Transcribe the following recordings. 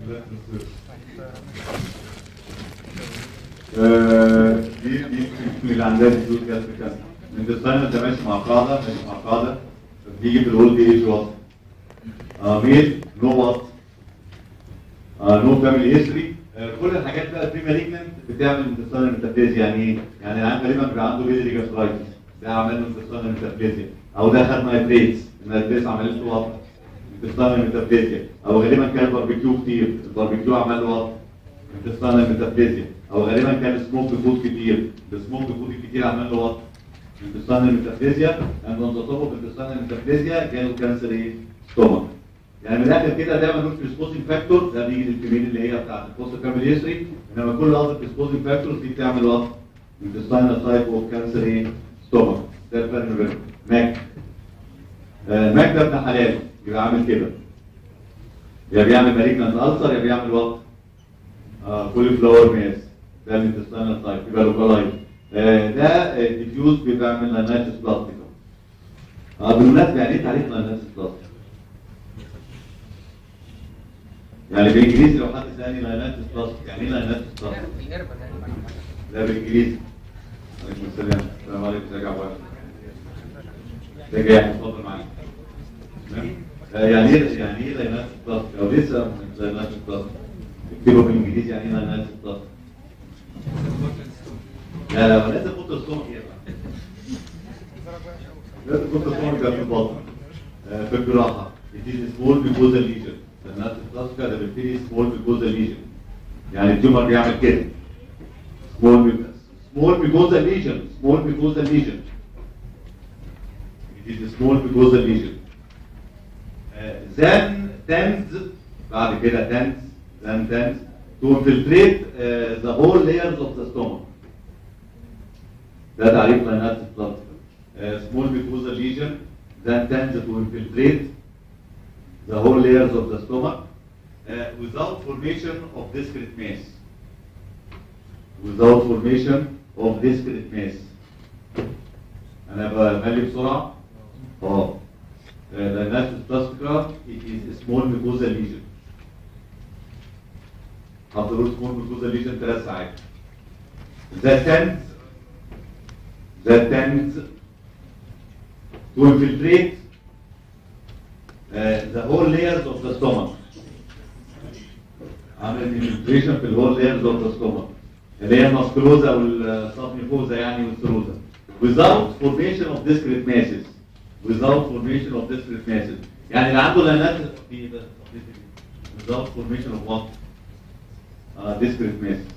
آه، دي دي اللي عندها ديفيوز جاستريك كانسر الانتستاين انت ماشي مع قاعده ماشي مع قاعده بتيجي في الاولد ايج وات ميل نو وات نو فاميلي هيستوري كل الحاجات بقى في مالجننت بتعمل انتستاين ميتافيزيا يعني ايه؟ يعني العيان غالبا بيبقى عنده بيلري جاسترايتس ده عمل له انتستاين ميتافيزيا او ده خد نايتريتس النايتريتس عملت له وات انتستاين ميتافيزيا او غالبا كان باربيكيو كتير الباربيكيو عمل له وات انتستاين ميتافيزيا او غالبا كان سموك فود كتير السموك فود الكتير عمل له وات انتستاين ميتافيزيا اند اون ذا توب اوف انتستاين ميتافيزيا جاله كانسر ايه؟ ستومك يعني من الاخر كده دايما نقول بريسبوزنج فاكتور ده بيجي للكمين اللي هي بتاعت البوست فاميلي هيستوري انما كل اذر بريسبوزنج فاكتورز دي بتعمل وات انتستاين تايب اوف كانسر ايه؟ ستومك ده الفرق ما بينهم ماك آه، ماك ده ابن حلال يبقى عامل كده يا بيعمل مالجنانت السر يا بيعمل وات آه كولي فلاور ماس ده الانتستاينال تايب يبقى لوكالايز آه ده ديفيوز بيعمل لانايتس بلاستيكا اه بالمناسبه يعني ايه تعريف لانايتس بلاستيكا؟ يعني بالانجليزي لو حد سالني لانايتس بلاستيكا يعني ايه لانايتس بلاستيكا؟ لا بالانجليزي عليكم السلام السلام عليكم ازيك يا عبد ده جاي اتفضل معايا تمام؟ آه، يعني ايه يعني ايه لانايتس بلاستيكا او لسه لانايتس بلاستيكا اكتبه بالانجليزي يعني ايه لانايتس بلاستيكا لا لا لازم تحط الصوم ايه بقى لازم تحط الصوم ده في البطن آه، في الجراحه it is small mucosal lesion الناس الكلاسيكا ده بيبتدي small mucosal lesion يعني التيومر بيعمل كده small mucosal small mucosal lesion small mucosal lesion it is a small mucosal lesion آه، then tends بعد كده tends then tends to infiltrate uh, the whole layers of the stomach ده تعريف لانات البلاستيك small mucosal lesion then tends to infiltrate the whole layers of the stomach uh, without formation of discrete mass without formation of discrete mass انا بملي بسرعه اه لانات البلاستيكا it is a small mucosal lesion هتقول small mucosal lesion ثلاث ساعات that tends that tends to infiltrate uh, the whole layers of the stomach. عمل infiltration في الهول layers of the stomach اللي هي الماسكلوزا والسبنيفوزا يعني والسروزا without formation of discrete masses without formation of discrete masses يعني اللي عنده لانات في without formation of what? Uh, discrete masses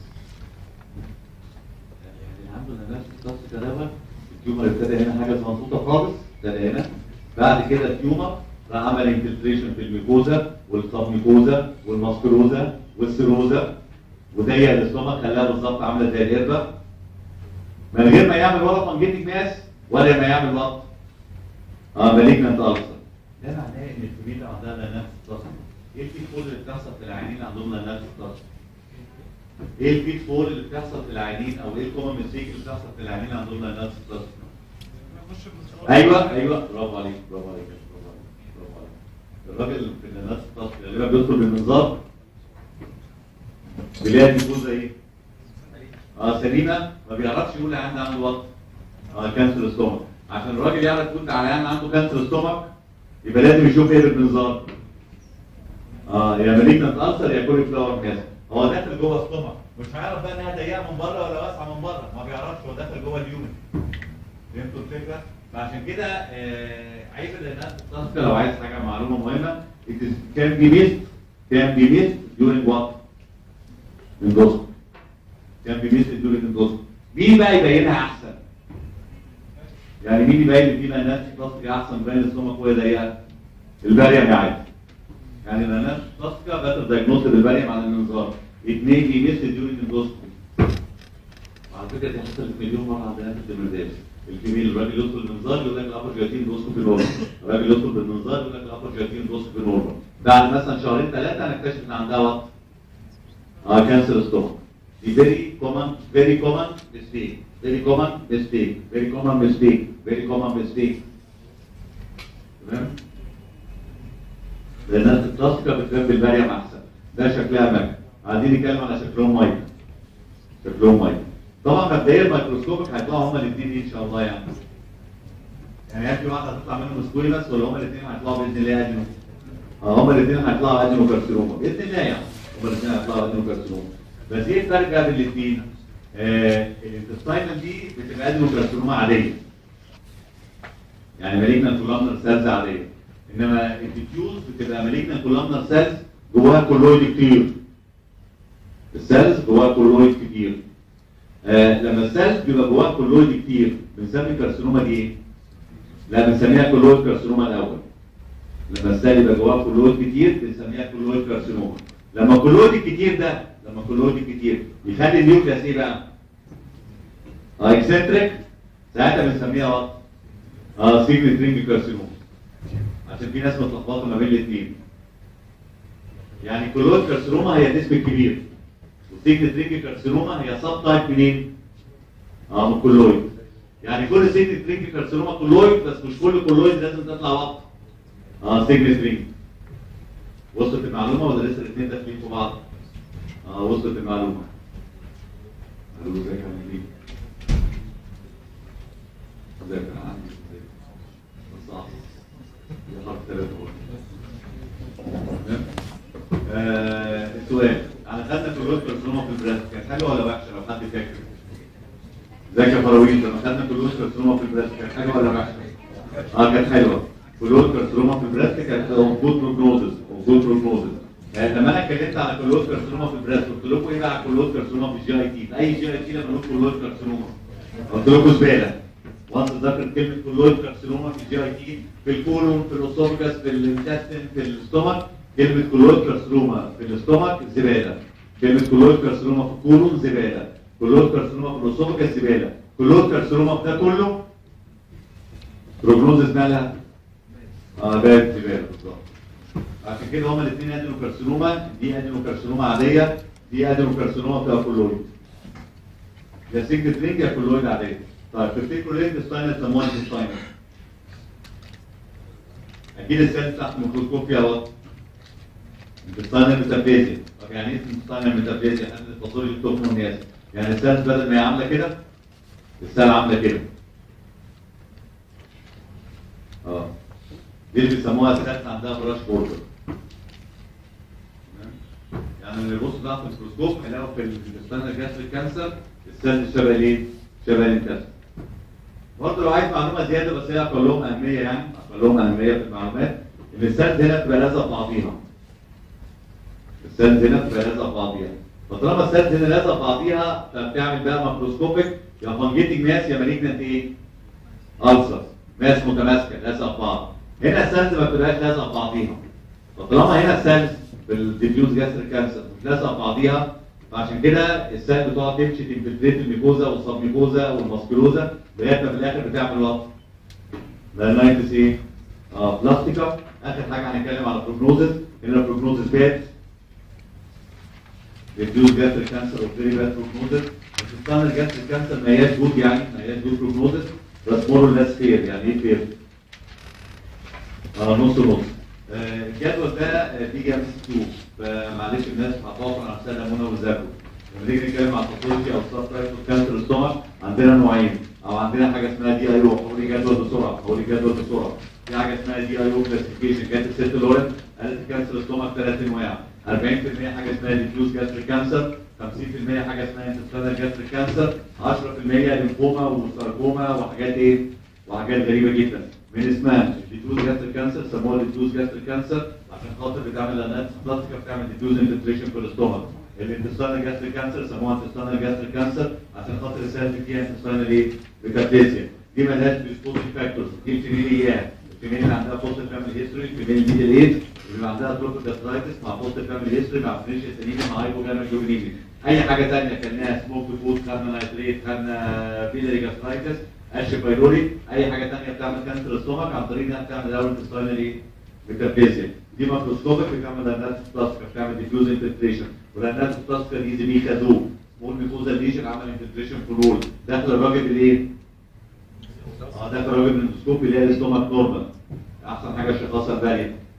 يعني عنده لانات في دوت التيومر ابتدى هنا حاجه مظبوطه خالص ابتدى هنا بعد كده التيومر راح عمل انفلتريشن في الميكوزا والسبميكوزا والماسكروزا والسيروزا وضيق الاستومك خلاها بالظبط عامله زي القربه من غير ما يعمل ولا فانجيتك ماس ولا ما يعمل وقت اه مالجنت السر ده معناه ان الكميه عندها لانات تصل ايه الفيد فول اللي بتحصل في العيانين اللي عندهم لانات تصل ايه الفيد فول اللي بتحصل في العيانين او ايه الكومن ميستيك اللي بتحصل في العيانين اللي عندهم لانات تصل ايوه ايوه برافو عليك برافو عليك برافو عليك برافو عليك الراجل في الناس التصل غالبا بيدخل بالمنظار بيلاقي الجوزه ايه؟ اه سليمه ما بيعرفش يقول العيان ده عنده وقت اه كانسر ستومك عشان الراجل يعرف يقول على العيان عنده كانسر ستومك يبقى لازم يشوف ايه بالمنظار اه يا مالجنت السر يا كولي فلاور كذا هو داخل جوه ستومك مش هيعرف بقى انها ضيقه من بره ولا واسعه من بره ما بيعرفش هو داخل جوه اليومن فهمتوا الفكره؟ فعشان كده آه، عيب الناس التصفية لو عايز حاجه معلومه مهمه it is can be missed can be missed during what؟ endoscopy can be missed during endoscopy مين بقى يبينها احسن؟ يعني مين يبين ان فينا ناس تصفية احسن بين السمك وهي ضيقه؟ الباريم يا عادي يعني الناس تصفية better diagnosed بالباريم عن المنظار it may be missed during endoscopy وعلى فكره دي حصلت مليون مره عندنا في الدمرداش الكبير الراجل يدخل بالمنظار يقول لك الابر جياتين دوسكو في نورمال الراجل يدخل بالمنظار يقول لك الابر جياتين دوسكو في نورمال بعد مثلا شهرين ثلاثه هنكتشف ان عندها وقت اه كانسر ستومك دي فيري كومن فيري كومن ميستيك فيري كومن ميستيك فيري كومن ميستيك فيري كومن ميستيك تمام لان الكلاسيكا بتبان بالمريم احسن ده شكلها ماك عايزين نتكلم على شكلهم مايك شكلهم مايك طبعا مبدئيا الميكروسكوبك هيطلعوا هما الاثنين ان شاء الله يعني يعني هل في واحده هتطلع منهم سكويلس ولا هما الاثنين هيطلعوا باذن الله ادينو اه هما الاثنين هيطلعوا ادينو كارسينوما باذن الله يعني هما الاثنين هيطلعوا ادينو كارسينوما بس ايه الفرق بقى بين الاثنين؟ آه الانتستاينال دي بتبقى ادينو كارسينوما عاديه يعني مالجنا كولامنر سيلز عاديه انما الديفيوز بتبقى مالجنا كولامنر سيلز جواها كولويد كتير السيلز جواها كولويد كتير آه لما السيلز بيبقى جواها كولويد كتير بنسمي الكارسينوما دي ايه؟ لا بنسميها كولويد كارسينوما الاول لما السيل يبقى جواه كولويد كتير بنسميها كولويد كارسينوما لما كولويد الكتير ده لما كولويد الكتير يخلي النيوكليس ايه بقى؟ اه اكسنتريك ساعتها بنسميها وات؟ اه سيجنت رينج كارسينوما عشان في ناس متلخبطه ما بين الاثنين يعني كولويد كارسينوما هي الاسم الكبير وسيجنت رينج كارسينوما هي سب تايب منين؟ اه من كولويد يعني كل سيجنت رينج كارسينوما كولويد بس مش كل كولويد لازم تطلع وات اه سيجنت رينج وصلت المعلومه ولا لسه الاثنين داخلين في بعض؟ اه وصلت المعلومه قالوا ازيك يا عم ازيك يا عم صح يا حرف ثلاثة تمام آه السؤال انا خدنا كلوز كارسينوما في البريست كانت حلوه ولا وحشه لو حد فاكر؟ ازيك يا فراويل لما خدنا كلوز كارسينوما في البريست كانت حلوه ولا وحشه؟ اه كانت حلوه كلوز كارسينوما في البريست كانت موجود بروجنوزز موجود بروجنوزز يعني لما انا اتكلمت على كلوز كارسينوما في البريست قلت لكم ايه بقى على كلوز كارسينوما في الجي اي تي اي جي اي تي لما نقول كلوز كارسينوما قلت لكم زباله وانت ذكر كلمه كلويد كارسينوما في الجي اي تي في الكولون في الاسوفجاس في الانتستين في الاستومك كلمه كلويد كارسينوما في الاستومك زباله كلمه كلويد كارسينوما في الكولون زباله كلويد كارسينوما في الاسوفجاس زباله كلويد كارسينوما في ده كله بروجنوزس مالها اه بقت زباله بالظبط عشان كده هما الاثنين ادينو كارسينوما دي ادينو كارسينوما عاديه دي ادينو كارسينوما فيها كلويد يا سيجنت رينج يا كلويد عاديه طيب تفتكروا ليه الستاينر سموها الستاينر؟ اكيد السيل تحت الميكروسكوب فيها وات؟ الستاينر ميتابيزيا طب يعني ايه الستاينر ميتابيزيا؟ احنا التصوير اللي بتوقفه الناس يعني السيل بدل ما هي عامله كده السيل عامله كده اه دي اللي بيسموها سيلز عندها براش بوردر يعني اللي يبص تحت الميكروسكوب هيلاقوا في الستاينر جاستريك كانسر السيل شبه ايه؟ شبه الانتستين برضه لو عايز معلومه زياده بس هي اقلهم اهميه يعني اقلهم اهميه في المعلومات ان السيلز هنا بتبقى لازقه في بعضيها السيلز هنا بتبقى لازقه في بعضيها فطالما السيلز هنا لازقه في بعضيها فبتعمل بقى ماكروسكوبيك يا فانجيتنج ماس يا مالجنت ايه؟ ألسر ماس متماسكه لازقه في بعض هنا السيلز ما بتبقاش لازقه في بعضيها فطالما هنا السيلز بالديفيوز جاستريك كانسر مش لازقه في بعضيها فعشان كده السيل بتقعد تمشي تنفلتريت الميكوزا والسبميكوزا والماسكولوزا لغايه ما في الاخر بتعمل وات؟ لانايتس ايه؟ اه بلاستيكا اخر حاجه هنتكلم على بروجنوزس هنا البروجنوزس باد ريديوز جاستريك كانسر وفيري باد بروجنوزس بس الستاندرد جاستريك كانسر ما هياش جود يعني ما هياش جود بروجنوزس بس مور ليس فير يعني ايه فير؟ اه نص نص آه، الجدول ده آه، فيه جامس 2 فمعلش الناس هتوقف على نفسها منى وذاكروا لما نيجي نتكلم على الباثولوجي او السب تايب اوف كانسر الستومك عندنا نوعين او عندنا حاجه اسمها دي اي او هقول جدول بسرعه هقول جدول بسرعه في حاجه اسمها دي اي او كلاسيفيكيشن كانت الست لورن قالت كانسر الستومك ثلاث انواع 40% حاجه اسمها ديفيوز جاستريك كانسر 50% حاجه اسمها انتستينال جاستريك كانسر 10% ليمفوما وساركوما وحاجات ايه وحاجات غريبه جدا من اسمها ديفيوز جاستريك كانسر سموها ديفيوز جاستريك كانسر عشان خاطر بتعمل لانات بلاستيكا بتعمل ديفيوز انفلتريشن في الاستومك الانتستينال جاستريك كانسر سموها انتستينال جاستريك كانسر عشان خاطر السيلز فيها انتستينال ايه ميتابليزيا دي مالهاش بيسبوتي فاكتورز دي الفيميليات الفيميل اللي عندها بوست فاميلي هيستوري الفيميل ميدل ايج اللي عندها تروفيك جاسترايتس مع بوست فاميلي هيستوري مع فريش سليمه مع هايبوجاميجلوبينيميا اي حاجه ثانيه كانها سموك فود خدنا نايتريت خدنا بيلري جاسترايتس اشي بايروري اي حاجه ثانيه بتعمل كانسر السtomach عن طريق انها بتعمل الاول انتستينال ايه ميتابليزيا دي ماكروسكوبيك بتعمل لانات بلاستيكا بتعمل ديفيوز انفلتريشن ولانات بلاستيكا دي زميكا دو سمول ميكوزا ليجن عمل انفلتريشن فلول داخل الراجل بالايه؟ اه داخل الراجل بالاندوسكوب اللي هي الاستومك نورمال احسن حاجه الشخاصه الباريه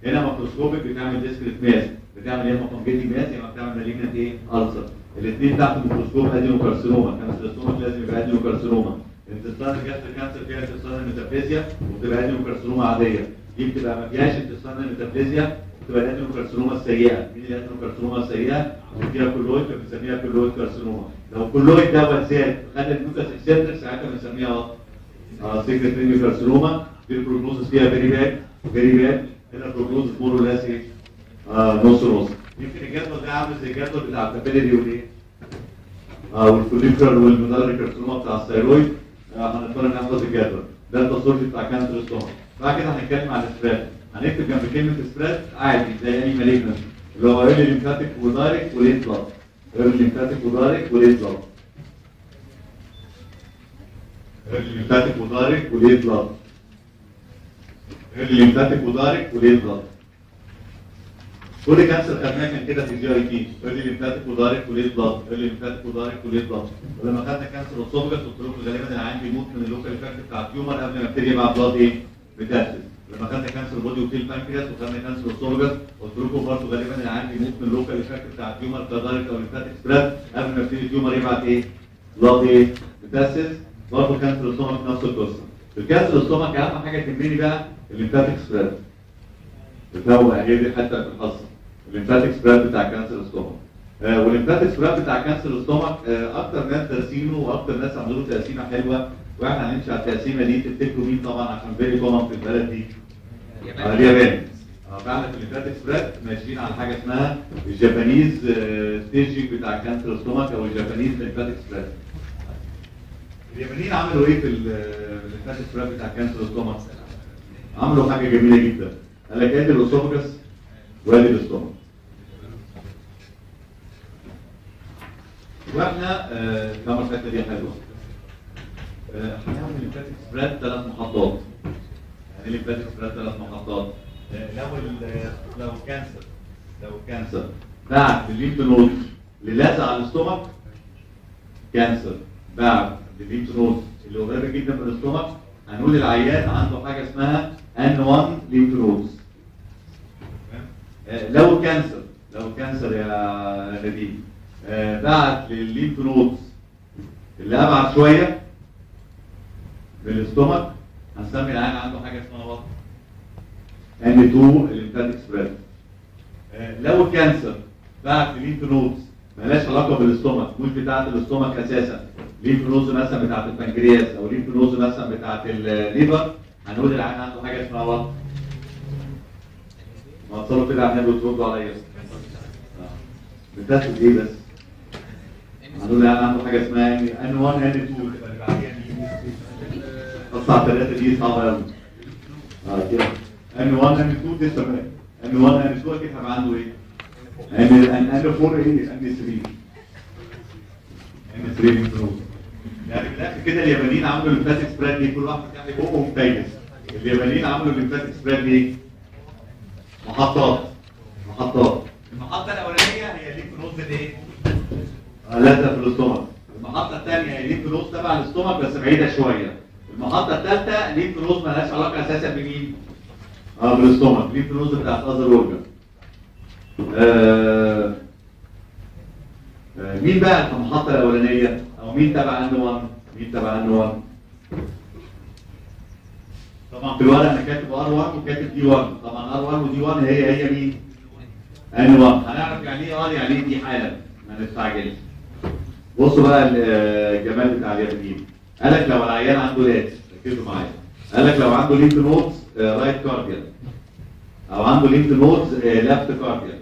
هنا ماكروسكوبيك بتعمل ديسكريت ماس بتعمل يا اما كونجيتي ماس يا اما بتعمل مالجنت ايه السر الاثنين تحت الميكروسكوب ادينوكارسينوما كانسر لازم يبقى ادينوكارسينوما انتصار جاست كانسر فيها انتصار ميتافيزيا وبتبقى ادينوكارسينوما عاديه دي بتبقى ما فيهاش انتصار ميتافيزيا بتبقى الادينوكارسينوما السيئه مين الادينوكارسينوما السيئه اللي فيها كلويد فبنسميها كلويد كارسينوما لو كلويد دوت زاد خد الجلوكاس اكسنتريك ساعتها بنسميها اه سيكريت كارسينوما دي البروجنوزس فيها فيري باد فيري باد هنا البروجنوزس مور ولا ايه آه نص نص يمكن الجدول ده عامل زي الجدول بتاع الكابيلري والايه اه والفوليكولار والمدرج كارسينوما بتاع الثيرويد آه هنضطر نحفظ الجدول ده التصوير بتاع كانسر الستومك بعد كده هنتكلم عن السبريد هنكتب جنب كلمه سبريد عادي زي اي مالجنس اللي هو ايرلي ليمفاتيك ودايركت وليت بلاد ايرلي ليمفاتيك ودايركت وليت بلاد ايرلي ليمفاتيك ودايركت وليت بلاد ايرلي ليمفاتيك ودايركت وليت بلاد كل كانسر خدناه كان كده في جي اي تي ايرلي ليمفاتيك ودايركت وليت بلاد ايرلي ليمفاتيك ودايركت وليت بلاد ولما خدنا كانسر الاسوفجس قلت لكم غالبا العيان بيموت من اللوكال افكت بتاع التيومر قبل ما يبتدي يبقى بلاد ايه؟ بتاسس لما خدنا كانسر بودي وفيل بانكرياس وخدنا كانسر الاسوفجس قلت لكم برضه غالبا العيان بيموت من اللوكال افكت بتاع التيومر بتاع دايركت او ليمفاتيك سبريد قبل ما يبتدي التيومر يبعت ايه؟ بلاد ايه؟ بتاسس برضه كانسر الستومك نفس القصه الكانسر الستومك اهم حاجه تهمني بقى الليمفاتيك سبريد بتنوع هي دي حتى في الحصه الليمفاتيك سبريد بتاع كانسر الستومك آه والليمفاتيك سبريد بتاع كانسر الستومك آه اكتر ناس دارسينه واكتر ناس عملوا له تقسيمه حلوه واحنا هنمشي على التقسيمه دي تفتكروا مين طبعا عشان فيري كومن في البلد دي آه اليابان آه فعلا في الليمفاتيك سبريد ماشيين على حاجه اسمها الجابانيز ستيجنج بتاع كانسر الستومك او الجابانيز ليمفاتيك سبريد اليابانيين عملوا ايه في الليمفاتيك سبريد بتاع كانسر الستومك؟ عملوا حاجه جميله جدا قال لك ادي الاسوفجس وادي الاستومك واحنا آه كما الحته دي حلوه آه، هنعمل ليمفاتيك سبريد ثلاث محطات يعني ايه ليمفاتيك سبريد ثلاث محطات آه، لو ال- لو كانسر لو كانسر بعد الليمف نود اللي لازق على الاستومك كانسر بعد الليمف نود اللي قريبه جدا من الاستومك هنقول العيان عنده حاجه اسمها ان 1 ليمف نودز آه، لو كانسر لو كانسر يا نديم آه، بعت للليمف نودز اللي ابعد شويه من الاستومك هنسمي العيان عنده حاجه اسمها وات ان 2 الليمفاتيك سبريد لو كانسر بعت للليمف نودز مالهاش علاقه بالاستومك مش بتاعه الاستومك اساسا ليمف نودز مثلا بتاعه البنكرياس او ليمف نودز مثلا بتاعه الليفر هنقول العيان عنده حاجه اسمها وات ما تصرف كده عشان بتردوا عليا بتاخد ايه بس هنقول يعني عنده حاجه اسمها ان 1 ان 2 تبقى اللي بعديها دي اصعب ثلاثه دي صعبه قوي اه كده ان 1 ان 2 دي تمام ان 1 ان 2 اكيد هيبقى عنده ايه؟ ان ان ان 4 ايه؟ ان 3 ان 3 مفروض يعني في الاخر كده اليابانيين عملوا الليمفاتيك سبريد دي كل واحد يعني بقه ممتاز اليابانيين عملوا الليمفاتيك سبريد دي محطات محطات المحطة الأولانية هي ليمف نود الايه؟ لازقة في الاستومك المحطة الثانية هي ليمف نود تبع الاستومك بس بعيدة شوية المحطة الثالثة ليمف نود مالهاش علاقة أساسا بمين؟ اه بالاستومك ليمف نود بتاعت أذر أورجن آه آه مين بقى في المحطة الأولانية؟ أو مين تبع ان 1 مين تبع ان 1 طبعا في الورق انا كاتب ار 1 وكاتب دي 1 طبعا ار 1 ودي 1 هي هي مين ان 1 هنعرف يعني ايه ار يعني ايه دي حالا ما نستعجلش بصوا بقى الجمال بتاع اليابانيين قال لك لو العيان عنده لاتس ركزوا معايا قال لك لو عنده ليمف نودز رايت كارديال او عنده ليمف نودز ليفت كارديال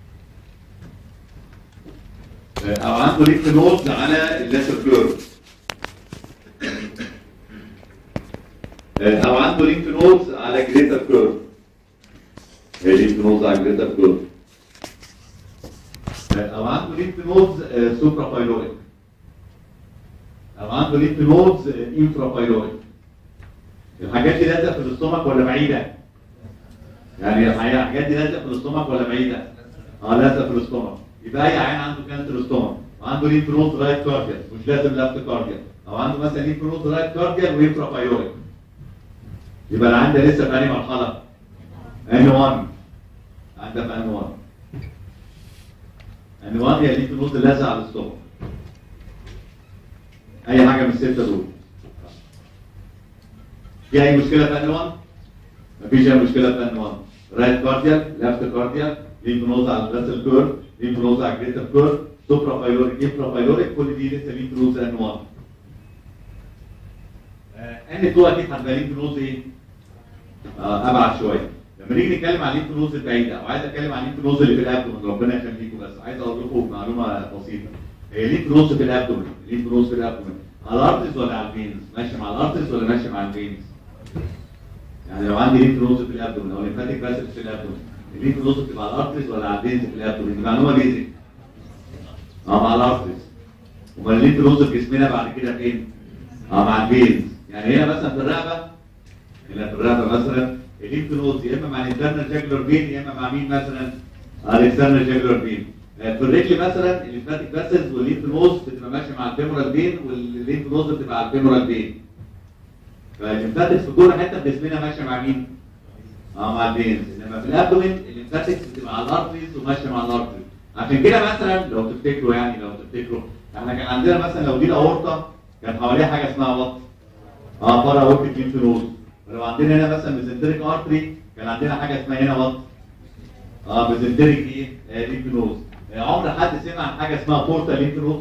او عنده ليمف نودز على اللاتر كيرف او عنده ليمف نودز على جريتر كيرف ليمف نودز على جريتر كيرف او عنده ليمف نودز سوبرا بايلوريك او عنده ليمف نودز انفرا بايلوريك الحاجات دي لازقه في الاستومك ولا بعيده؟ يعني الحاجات دي لازقه في الاستومك ولا بعيده؟ اه لازقه في الاستومك يبقى اي عيان عنده كانسر استومك وعنده ليمف نودز رايت كارديال مش لازم ليفت كارديال او عنده مثلا ليمف نودز رايت كارديال وانفرا بايلوريك يبقى العيان ده لسه في انهي مرحله؟ ان 1 عندها في ان 1 ان 1 هي الليمف نود اللي لازقه على السtomach اي حاجه من السته دول في اي مشكله في ان 1 مفيش اي مشكله في ان 1 رايت كارديال ليفت كارديال ليمف نود على الفاسل كيرف ليمف نود على الجريتر كيرف سوبرا بايلوريك انفرا بايلوريك كل دي لسه ليمف نود ان 1 ان 2 اكيد هتبقى ليمف نود ايه؟ آه، ابعد شويه لما نيجي نتكلم عن الليمف نودز البعيده او عايز اتكلم عن الليمف نودز اللي في الابدومن ربنا يخليكم بس عايز اقول لكم معلومه بسيطه هي الليمف نودز في الابدومن الليمف نودز في الابدومن على الارتز ولا على الفينز ماشي مع الارتز ولا ماشي مع الفينز يعني لو عندي ليمف نودز في الابدومن او ليمفاتيك باسج في الابدومن الليمف نودز بتبقى على الارتز ولا على الفينز في الابدومن دي معلومه بيزك اه مع الارتز امال الليمف نودز في جسمنا بعد كده فين؟ اه مع الفينز يعني هنا مثلا في الرقبه هنا في الرقبه مثلا الليمف نودز يا اما مع الانترنال جاكولار فين يا اما مع مين مثلا؟ الاكسترنال جاكولار فين في الرجل مثلا الليمفاتيك باسز والليمف نودز بتبقى ماشيه مع الفيمورال فين والليمف نودز بتبقى على الفيمورال فين فالليمفاتكس في كل حته في جسمنا ماشيه مع مين؟ اه مع الفينز انما في الابدومين الليمفاتكس بتبقى على الارتريز وماشيه مع الارتريز عشان كده مثلا لو تفتكروا يعني لو تفتكروا احنا كان عندنا مثلا لو دي الاورطه كان حواليها حاجه اسمها وات اه بارا اورتيك ليمف نود ولو عندنا هنا مثلا ميزنتريك ارتري كان عندنا حاجه اسمها هنا وات اه ميزنتريك ايه آه ليمف نود آه عمر حد سمع عن حاجه اسمها بورتا ليمف نود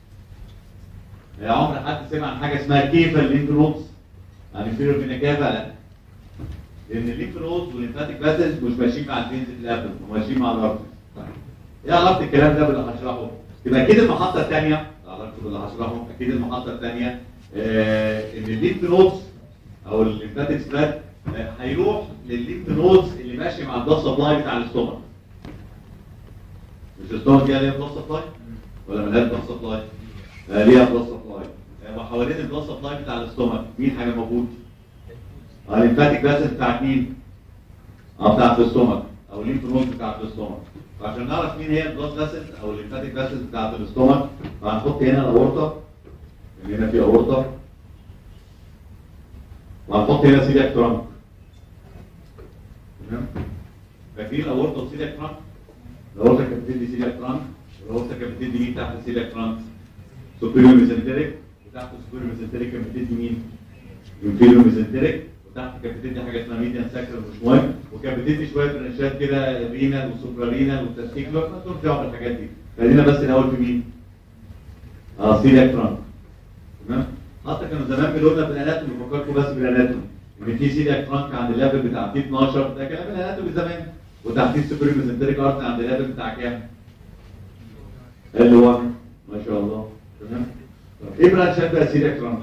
آه عمر حد سمع عن حاجه اسمها كيفا ليمف نود يعني فيرو من كيفا لا لان الليمف نود والليمفاتيك باسز مش ماشيين مع الفينز في الابدن وماشيين مع الارتري ايه علاقه الكلام ده باللي هشرحه؟ يبقى اكيد المحطه الثانيه علاقته باللي هشرحه اكيد المحطه الثانيه آه ان الليمف نودز او الليمفاتيك سبريد آه هيروح للليمف نودز اللي ماشي مع البلاد سبلاي بتاع الاستومك مش الاستومك دي ليها بلاد سبلاي ولا ملهاش بلاد سبلاي؟ آه ليها بلاد سبلاي آه وحوالين البلاد سبلاي بتاع الاستومك مين حاجه موجود؟ اه الليمفاتيك باسز بتاعت مين؟ اه بتاعت الاستومك او الليمف نود بتاعت الاستومك وعشان نعرف مين هي البلاد فاسز او الليمفاتيك فاسز بتاعت الاستومك هنحط هنا الاورطه هنا في اورطه وهنحط هنا سيلياك ترانك تمام فاكرين الاورطه وسيلياك ترانك الاورطه كانت بتدي سيلياك ترانك الاورطه كانت بتدي مين تحت السيلياك ترانك سوبيريور ميزنتريك وتحت السوبيريور ميزنتريك كانت بتدي مين انفيريور ميزنتريك وتحت كانت بتدي حاجه اسمها ميديان ساكرال مش مهم وكانت بتدي شويه برانشات كده رينال وسوبرا رينال والتستيكلر ما تقولش دعوه بالحاجات دي خلينا بس الاول في مين؟ اه سيلياك ترانك تمام؟ حتى كانوا زمان بيقولوا لنا بالاناتومي بفكركم بس بالاناتومي ان في سيلياك ترانك عند الليفل بتاع تي 12 ده كلام الاناتومي زمان وتحتيه السوبر ميزنتريك ارت عند الليفل بتاع كام؟ ال 1 ما شاء الله تمام؟ طب ايه برانشات بقى سيلياك ترانك؟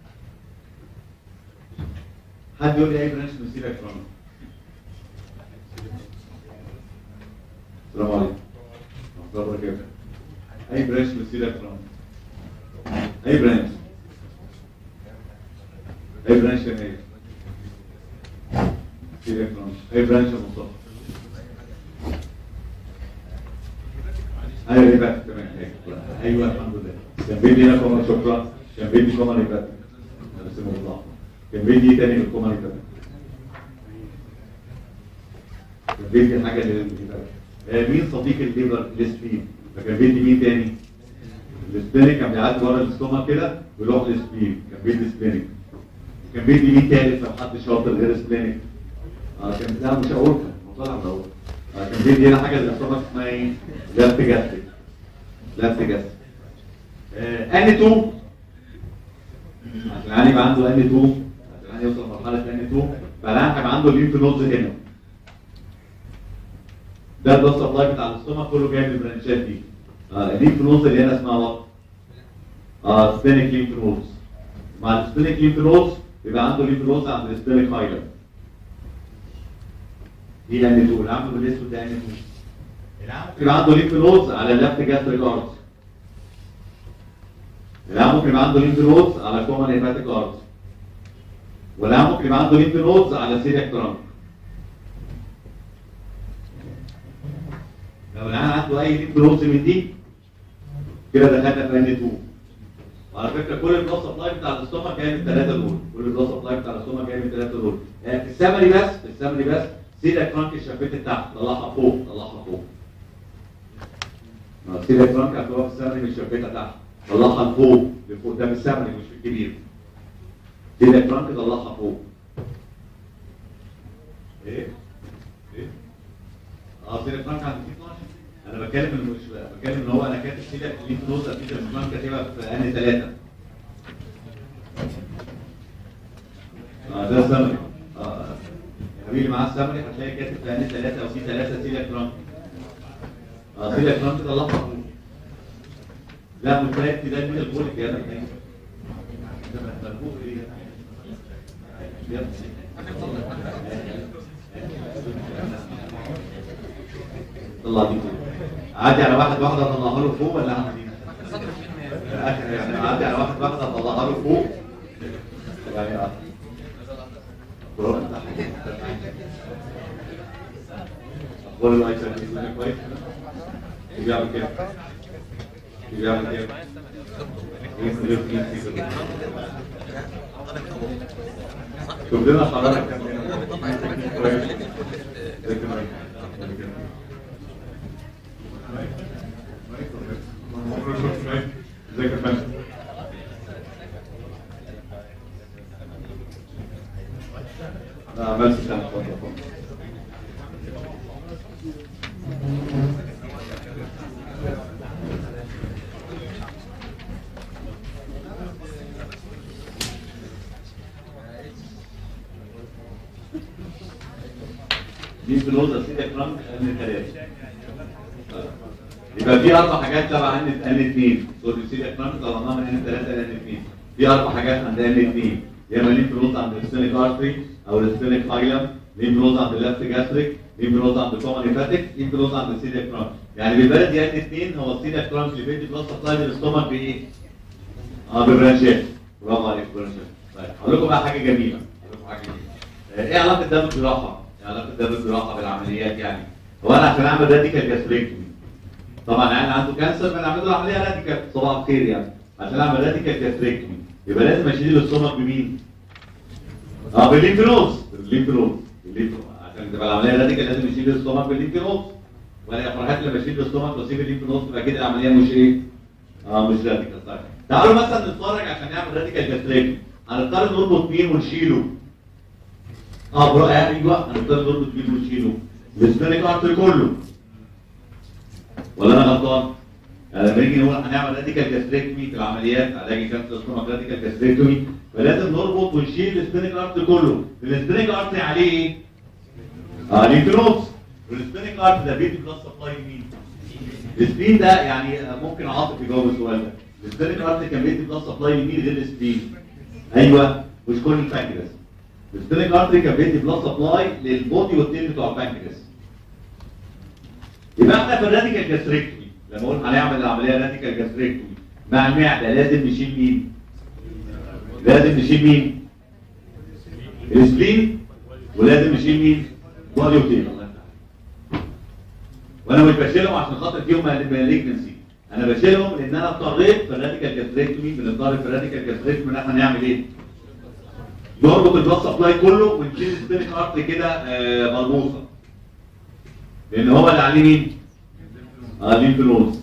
حد يقول لي اي برانش من سيلياك ترانك؟ السلام عليكم ورحمة الله وبركاته اي برانش من سيلياك ترانك؟ اي برانش اي برانش يا نايف سيلياك ترانك اي برانش يا مصطفى ايوه ايه بقى تمام أيوة. ايوه الحمد لله كان بيدي هنا كومن شكرا كان بيدي كومن يبقى بسم الله كان بيدي ايه تاني من الكومن يبقى كان بيدي حاجه للليفر آه، مين صديق الليفر السبين فكان بيدي مين تاني السبينك كان بيعدي ورا الاستومك كده ويروح للسبين كان بيدي سبينك كان بيدي مين تالت لو حد شاطر غير سبينك اه كان لا مش اوركا طلع من اوركا آه كان بيدي هنا حاجه للاستومك اسمها ايه؟ لفت جاستريك لفت جاستريك ان 2 عشان العيان يبقى عنده ان 2 عشان العيان يوصل لمرحله ان 2 فالعيان هيبقى عنده الليمف نودز هنا ده البلس سبلاي بتاع الاستومك كله جاي من البرانشات دي آه الليمف نودز اللي هنا اسمها وات؟ اه سبينيك ليمف نودز مع السبينيك ليمف نودز بيبقى عنده ليمف نودز عند السبينيك هايلاند دي ان 2 العمل بالاسود ده ان 2 العمل يبقى عنده ليمف نودز على اللفت جاستريك ارت العمل ممكن يبقى عنده ليمف نودز على كومن هيباتيك ارت والعمل ممكن يبقى عنده ليمف نودز على سيرياك ترانك لو العيان عنده اي ليمف نودز من دي كده دخلنا في ان 2 وعلى فكره كل البلس سبلاي بتاع الاستومك جاي من الثلاثه دول كل البلس سبلاي بتاع الاستومك جاي من الثلاثه دول آه، في السمري بس في السمري بس سيدا كرانك الشفتة تحت طلعها فوق طلعها فوق آه، سيدا كرانك هتقف في السمري مش شفتة تحت طلعها لفوق لفوق ده في السمري مش في الكبير سيدا كرانك طلعها فوق ايه؟ ايه؟ اه سيدا كرانك عند 12 انا بتكلم إن مش بتكلم ان هو انا كاتب سيدا ليف نوز سيدا كرانك كاتبها في ان 3 اه ده السمري اه الحبيب اللي معاه السمري هتلاقي كاتب في ان 3 او سي 3 سيدا كرانك اه سيدا كرانك طلعها فوق لا متأكد ده من البوليك يا ابني ده مرفوع ايه؟ يلا. طلع دي فوق عادي على واحد واحدة اطلعها له فوق ولا اعمل ايه؟ اخر يعني عادي على واحد واحدة اطلعها له فوق يعني اه برافو اخبار الايسر كويس بيعمل كده بيعمل كده شوف لنا حرارة كام هنا كويس ازيك يا فندم لا عملت سنة اتفضل اتفضل دي فلوزة سيدة كرامك ان ثلاثة يبقى في اربع حاجات تبع ان ان اثنين سوري سيدة كرامك طلعناها من ان ثلاثة لان اثنين في اربع حاجات عند ان اثنين يا اما ليم فلوز عند السينيك ارتري او السينيك هايلم ليم فلوز عند اللفت جاستريك ليم فلوز عند الكومن هيباتيك ليم فلوز عند السيدة كرامك يعني بالبلد ان اثنين هو السيدة كرامك اللي بيدي بلس سبلاي للاستومك بايه؟ اه ببرانشات برافو عليك برانشات طيب هقول لكم بقى حاجه جميله هقول لكم حاجه جميله آه، ايه علاقه ده بالجراحه؟ ايه علاقه ده بالجراحه بالعمليات يعني؟ هو انا عشان اعمل راديكال جاستريكتومي طبعا يعني عنده كانسر بنعمل له عمليه راديكال صباح الخير يعني عشان اعمل راديكال جاستريكتومي يبقى لازم اشيل الاستومك بمين؟ اه بالليمف نودز بالليمف نودز بالليمف نودز. عشان تبقى العمليه راديكال لازم اشيل الاستومك بالليمف نودز وانا يا فرحات لما اشيل الاستومك واسيب الليمف نودز تبقى كده العمليه مش ايه؟ اه مش راديكال طيب تعالوا مثلا نتفرج عشان نعمل راديكال جاستريكتومي هنضطر نربط مين ونشيله اه برو ايوه هنضطر نربط مين ونشيله السبينيك ارتري كله ولا انا غلطان؟ يعني لما نيجي نقول هنعمل راديكال جاستريكتومي في العمليات علاج كانسر ستومك راديكال جاستريكتومي فلازم نربط ونشيل السبينيك ارتري كله السبينيك ارتري عليه ايه؟ اه ليمف نودز والسبينيك ارتري ده بيدي بلس سبلاي لمين؟ السبين ده يعني ممكن عاطف يجاوب السؤال ده السبينيك ارتري كان بيدي بلس سبلاي لمين غير السبين؟ ايوه مش كل البانكرياس السبينيك ارتري كان بيدي بلس سبلاي للبودي والتيل بتوع البانكرياس يبقى احنا في الراديكال جاستريكتومي لما اقول هنعمل العمليه راديكال جاستريكتومي مع المعده لازم نشيل مين؟ لازم نشيل مين؟ السبين ولازم نشيل مين؟ بودي وتيل الله يفتح وانا مش بشيلهم عشان خاطر فيهم مالجنسي انا بشيلهم لان انا اضطريت في الراديكال جاستريكتومي بنضطر في الراديكال جاستريكتومي ان احنا نعمل ايه؟ نربط البلس سبلاي كله ونشيل السبينيك ارتري كده آه، مربوطه لان هو اللي عليه مين؟ اه ليمف نودز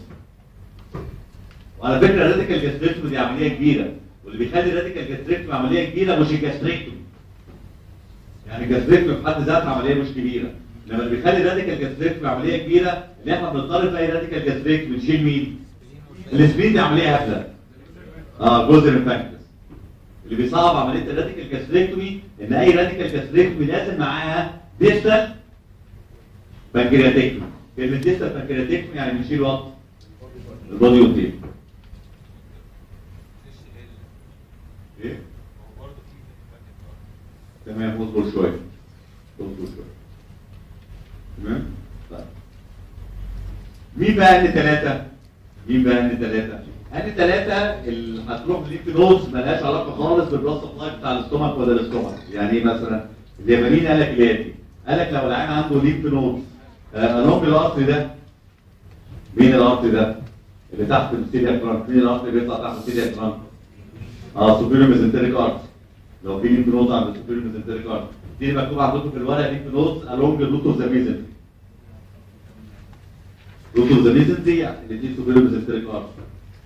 وعلى فكره الراديكال جاستريكتومي دي عمليه كبيره واللي بيخلي الراديكال جاستريكتومي عمليه كبيره مش الجاستريكتومي يعني الجاستريكتومي في حد ذاتها عمليه مش كبيره لما اللي بيخلي الراديكال جاستريكتومي عمليه كبيره ان احنا بنضطر في اي راديكال جاستريكتومي نشيل مين؟ السبين دي عمليه هبله اه جزء من البانكرياس اللي بيصعب عمليه الراديكال جاستريكتومي ان اي راديكال جاستريكتومي لازم معاها ديستال بانكرياتيكتومي كلمه ديستال بانكرياتيكتومي يعني بنشيل وقت البودي والتيل ايه؟ تمام اصبر شويه اصبر شويه تمام؟ طيب مين بقى ان ثلاثة؟ مين بقى ان ثلاثة؟ ان ثلاثة اللي هتروح ليمف نودز مالهاش علاقة خالص بالبلس سبلاي بتاع الاستومك ولا الاستومك، يعني ايه مثلا؟ زي مين قال لك الاتي؟ قال لك لو العين عنده ليمف نودز الرمل الارضي ده مين الارضي ده؟ اللي تحت السيليا كرانك، مين الارضي اللي بيطلع تحت السيليا كرانك؟ اه سوبيريور ميزنتريك ارت لو في ليمف نود عند السوبيريور ميزنتريك ارت دي اللي مكتوب عندكم في الورقه لينك نودز along the root of the mesentery root of the mesentery اللي دي superior mesenteric artery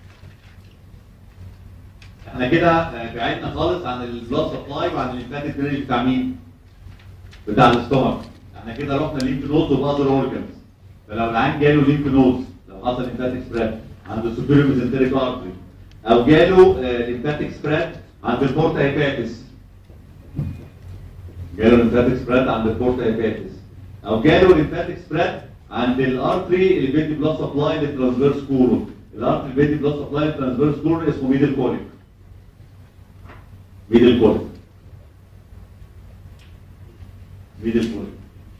احنا كده آه، بعدنا خالص عن البلاد سبلاي وعن الليمفاتيك درينج بتاع مين؟ بتاع الاستومك احنا كده رحنا ليمف نودز وباذر اورجنز فلو العيان جاله ليمف نودز لو حصل ليمفاتيك سبريد عند السوبيريور ميزنتريك ارتري او جاله ليمفاتيك سبريد عند البورتا هيباتس جاله ليمفاتيك سبريد عند البورتا هيباتس او جاله ليمفاتيك سبريد عند الارتري اللي بيدي بلاد سبلاي للترانسفيرس كورون الارتري اللي بيدي بلاد سبلاي للترانسفيرس كورون اسمه ميدل كوليك ميدل كوليك ميدل كوليك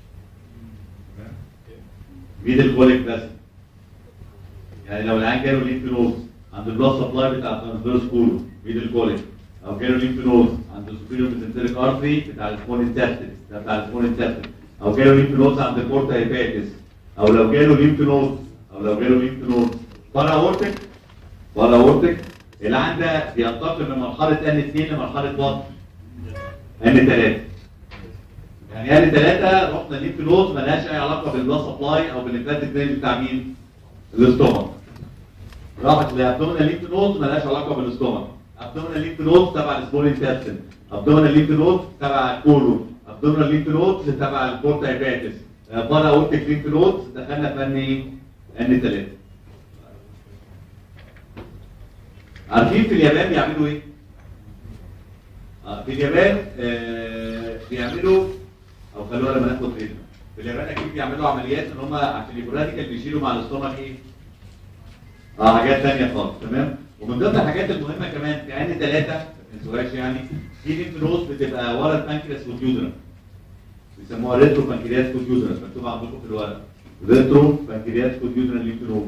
ميدل كوليك بس يعني لو العيان جاله ليمف نودز عند البلاد سبلاي بتاع الترانسفيرس كولون ميدل كوليك او جاله ليمف نودز عند السوبيريور ميزنتريك ارتري بتاع السبون انتستين ده بتاع السبون انتستين او جاله ليمف نودز عند البورتا هيباتس او لو جاله ليمف نودز او لو جاله ليمف نودز بارا اورتك بارا اورتك العيان ده بينتقل من مرحله ان 2 لمرحله بطن ان 3 يعني ان 3 رحنا ليمف نودز مالهاش اي علاقه بالبلاد سبلاي او بالليمفاتيك درينج بتاع مين؟ الاستومك راحت لابدومينال ليمف نودز مالهاش علاقه بالاستومك ابدومينال ليمف نودز تبع السبول انتستين ابدومينال ليمف نودز تبع الكولون ابدومينال ليمف نودز تبع البورتا هيباتس بارا اورتيك ليمف نودز دخلنا في ان ايه؟ ان 3 عارفين في اليابان بيعملوا ايه؟ آه، في اليابان آه، بيعملوا او خلونا لما ناخد ايه في اليابان اكيد بيعملوا عمليات ان هم عشان يبقوا راديكال بيشيلوا مع الاستومك ايه؟ اه حاجات ثانيه خالص تمام ومن ضمن الحاجات المهمه كمان في عين ثلاثه ما تنسوهاش يعني في ليمف نود بتبقى ورا البانكرياس والجودرا بيسموها ريترو بانكرياس والجودرا مكتوب عندكم في الورق ريترو بانكرياس والجودرا ليمف نود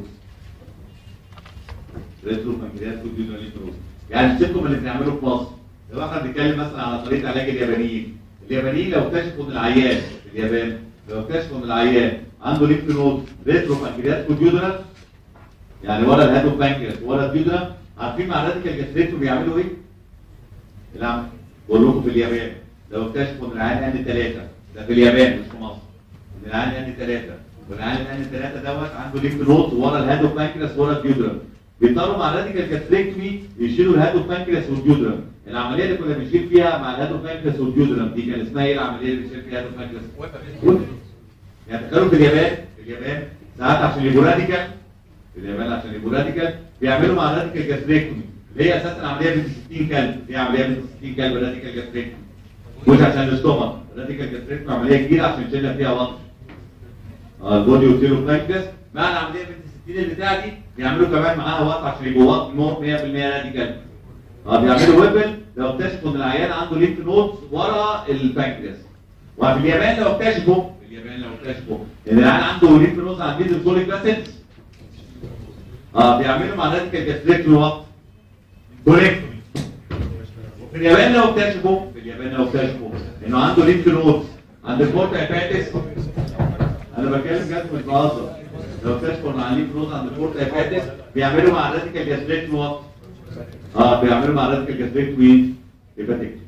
ريترو بانكرياس والجودرا ليمف نود يعني سيبكم اللي بنعمله في مصر لو احنا بنتكلم مثلا على طريقه علاج اليابانيين اليابانيين لو اكتشفوا ان العيان في اليابان لو اكتشفوا ان العيان عنده ليمف نود ريترو بانكرياس والجودرا يعني ورا الهادو بانكرياس ورا الجدرة عارفين مع الراديكال جاستريتو بيعملوا ايه؟ العمل بقول لكم في اليابان لو اكتشفوا ان العيان ان 3 ده في اليابان مش في مصر ان العيان ان 3 والعيان ان 3 دوت عنده ليمف نود ورا الهادو بانكرياس ورا الجدرة بيضطروا مع الراديكال جاستريكتومي يشيلوا الهادو بانكرياس والجدرة العمليه اللي كنا بنشيل فيها مع الهادو بانكرياس والجدرة دي كان اسمها ايه العمليه اللي بنشيل فيها الهادو بانكرياس؟ يعني تخيلوا في اليابان في اليابان ساعات عشان يبقوا راديكال في اليابان عشان يبقوا راديكال بيعملوا مع الراديكال جاستريكتومي اللي هي اساسا عمليه ب 60 كلب دي عمليه ب 60 كلب راديكال جاستريكتومي مش عشان الاستومك الراديكال جاستريكتومي عمليه كبيره عشان شلنا فيها وقت اه البودي وتيرو بانكرياس مع العمليه ب 60 البتاع دي بيعملوا كمان معاها وقت عشان يبقوا وقت نور 100% راديكال اه بيعملوا ويبل لو اكتشفوا ان العيان عنده ليمف نودز ورا البانكرياس وفي اليابان لو اكتشفوا في اليابان لو اكتشفوا ان العيان عنده ليمف نودز عند الكوليك اسيدز اه بيعملوا مع راديكال جاستريكتومي وقت كوليكتومي وفي اليابان لو اكتشفوا في اليابان لو اكتشفوا انه عنده ليمف نودز عند البورتا هيباتس انا بتكلم جد مش بهزر لو اكتشفوا ان عنده ليمف نودز عند البورتا هيباتس بيعملوا مع الراديكال جاستريكتومي وقت اه بيعملوا مع الراديكال جاستريكتومي هيباتيك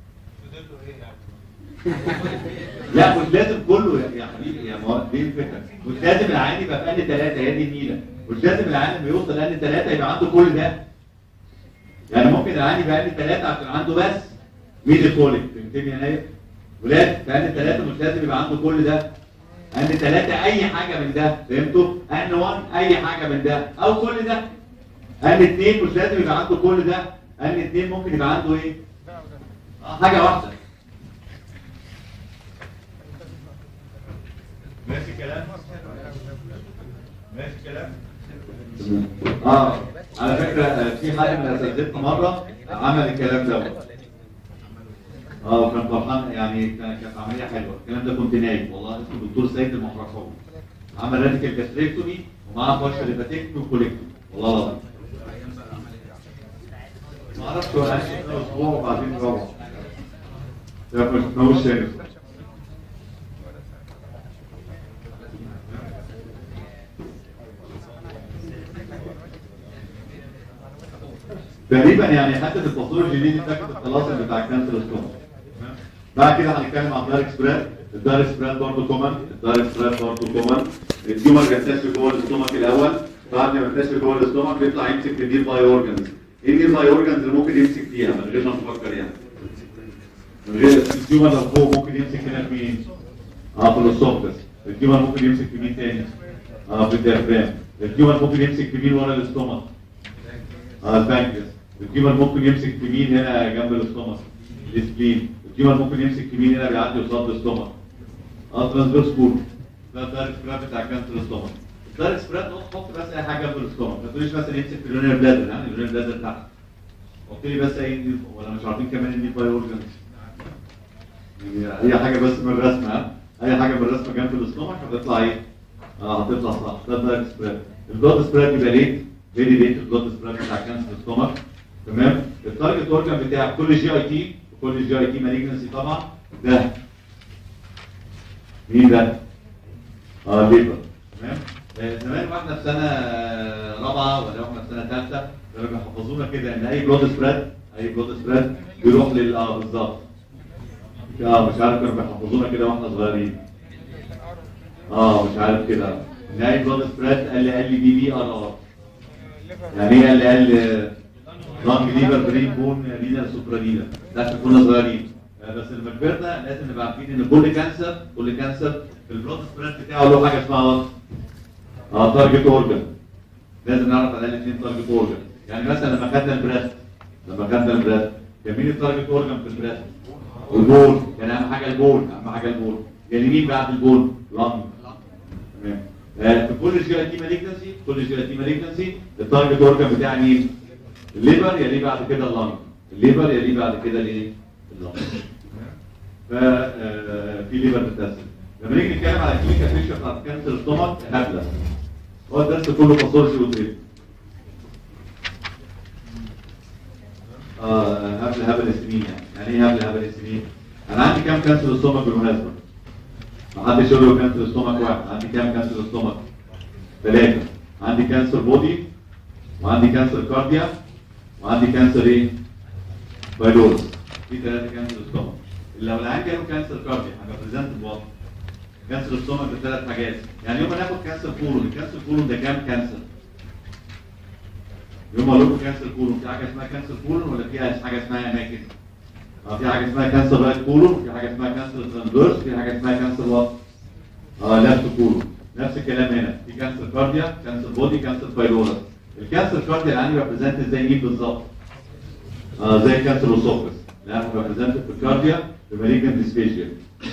لا مش لازم كله يا- يا حبيبي يا ما دي الفكره مش لازم العيان يبقى في ان ثلاثه هي دي النيله مش لازم العيان لما يوصل ان ثلاثه يبقى عنده كل ده يعني ممكن العيان يبقى ان ثلاثه عشان عنده بس ميدل كوليك فهمتني يا نايف؟ ولاد في ان ثلاثه مش لازم يبقى عنده كل ده ان ثلاثه اي حاجه من ده فهمتوا؟ ان 1 اي حاجه من ده او كل ده ان اثنين مش لازم يبقى عنده كل ده ان اثنين ممكن يبقى عنده ايه؟ آه، حاجه واحده ماشي كلام ماشي كلام اه على فكره آه، في حد من اساتذتنا مره عمل الكلام ده اه وكان فرحان يعني كان- كانت عمليه حلوه الكلام ده كنت نايم والله اسمه الدكتور سيد المحرقاوي عمل راديكال جاستريكتومي ومعاه فاشل هيباتيكتومي وكوليكتومي والله العظيم ما اعرفش هو قال لي اسبوع وبعدين روح ده ما شفناهوش تاني تقريبا يعني حتى الباثولوجي دي بتاخد الخلاصه بتاع الكانسر ستون بعد كده هنتكلم عن الدايركت سبريد الدايركت سبريد برضه كومن الدايركت سبريد برضه كومن التيومر بينتشر جوه الاستومك الاول بعد ما ينتشر جوه الاستومك بيطلع يمسك في النير باي اورجنز ايه النير باي اورجنز اللي ممكن يمسك فيها من غير ما نفكر يعني من غير التيومر لو فوق ممكن يمسك هنا في مين؟ اه في الاسوفجس التيومر ممكن يمسك في مين تاني؟ اه في الديافرام التيومر ممكن يمسك في مين ورا الاستومك؟ اه البانكرياس التيومر ممكن يمسك في مين هنا جنب الاستومك؟ السبلين التيومر ممكن يمسك في مين هنا بيعدي قصاد الاستومك؟ اه ترانسفيرس كور ده الدايركت سبريد بتاع كانسر الاستومك الدايركت سبريد نحط بس اي حاجه جنب الاستومك ما تقوليش مثلا يمسك في اليورينال بلادر يعني اليورينال بلادر تحت حط لي بس اي ولا مش عارفين كمان ان باي اورجنز يعني اي حاجه بس من الرسمه ها اي حاجه من الرسمه جنب الاستومك هتطلع ايه؟ اه هتطلع صح ده الدايركت سبريد البلاد سبريد يبقى ليه؟ فيري ليت البلاد سبريد بتاع كانسر الاستومك تمام التارجت اورجن بتاع كل جي اي تي وكل جي اي تي مالجنسي طبعا ده مين ده؟ اه ليبر تمام آه، زمان واحنا في سنه رابعه ولا واحنا في سنه ثالثه كانوا بيحفظونا كده ان اي بلود سبريد اي بلود سبريد بيروح لل اه بالظبط اه مش عارف كانوا بيحفظونا كده واحنا صغيرين اه مش عارف كده ان اي بلود سبريد ال ال بي بي ار ار يعني ايه ال ال لانج ليفر برين بون رينا سوبرانينا ده عشان كنا صغيرين آه، بس لما كبرنا لازم نبقى عارفين ان كل كانسر كل كانسر في البلود سبريد بتاعه له حاجه اسمها وات اه تارجت اورجن لازم نعرف على الاثنين تارجت اورجن يعني مثلا لما خدنا البريست لما خدنا البريست كان مين التارجت اورجن في البريست؟ البول كان اهم حاجه البول اهم حاجه البول يعني مين بعد البول؟ لانج تمام آه، في كل جي اي تي مالجنسي كل جي اي تي مالجنسي التارجت اورجن بتاع مين؟ الليبر يليه بعد كده اللنج الليبر يليه بعد كده الايه؟ اللنج ف آه، في ليبر متسم لما نيجي نتكلم على الكلينيكال بيكتشر بتاعت كانسر الستومك هبله هو الدرس كله باثولوجي وتريد اه هبل هبل السنين يعني يعني ايه هبل هبل السنين؟ انا عندي كام كانسر ستومك بالمناسبه؟ ما حدش يقول له كانسر ستومك واحد عندي كام كانسر ستومك؟ ثلاثه عندي كانسر بودي وعندي كانسر كارديا وعندي كانسر ايه؟ بايلورس في ثلاثه كانسر ستومك لو العيان جاله كانسر كارديا هبقى بريزنت بواضح كانسر الستومك بثلاث حاجات يعني يوم ما ناخد كانسر كولون الكانسر كولون ده كام كانسر؟ يوم ما اقول لكم كانسر كولون في حاجه اسمها كانسر كولون ولا في حاجه اسمها اماكن؟ اه في حاجه اسمها كانسر رايت كولون في حاجه اسمها كانسر ترانسفيرس في حاجه اسمها كانسر وات؟ اه لفت كولون نفس الكلام هنا في كانسر كارديا كانسر بودي كانسر بايلورس الكانسر كارديا اللي عندي ريبريزنت زي مين بالظبط؟ اه زي كانسر اوسوفس اللي انا ريبريزنت في الكارديا بمالجنت ديسبيشيا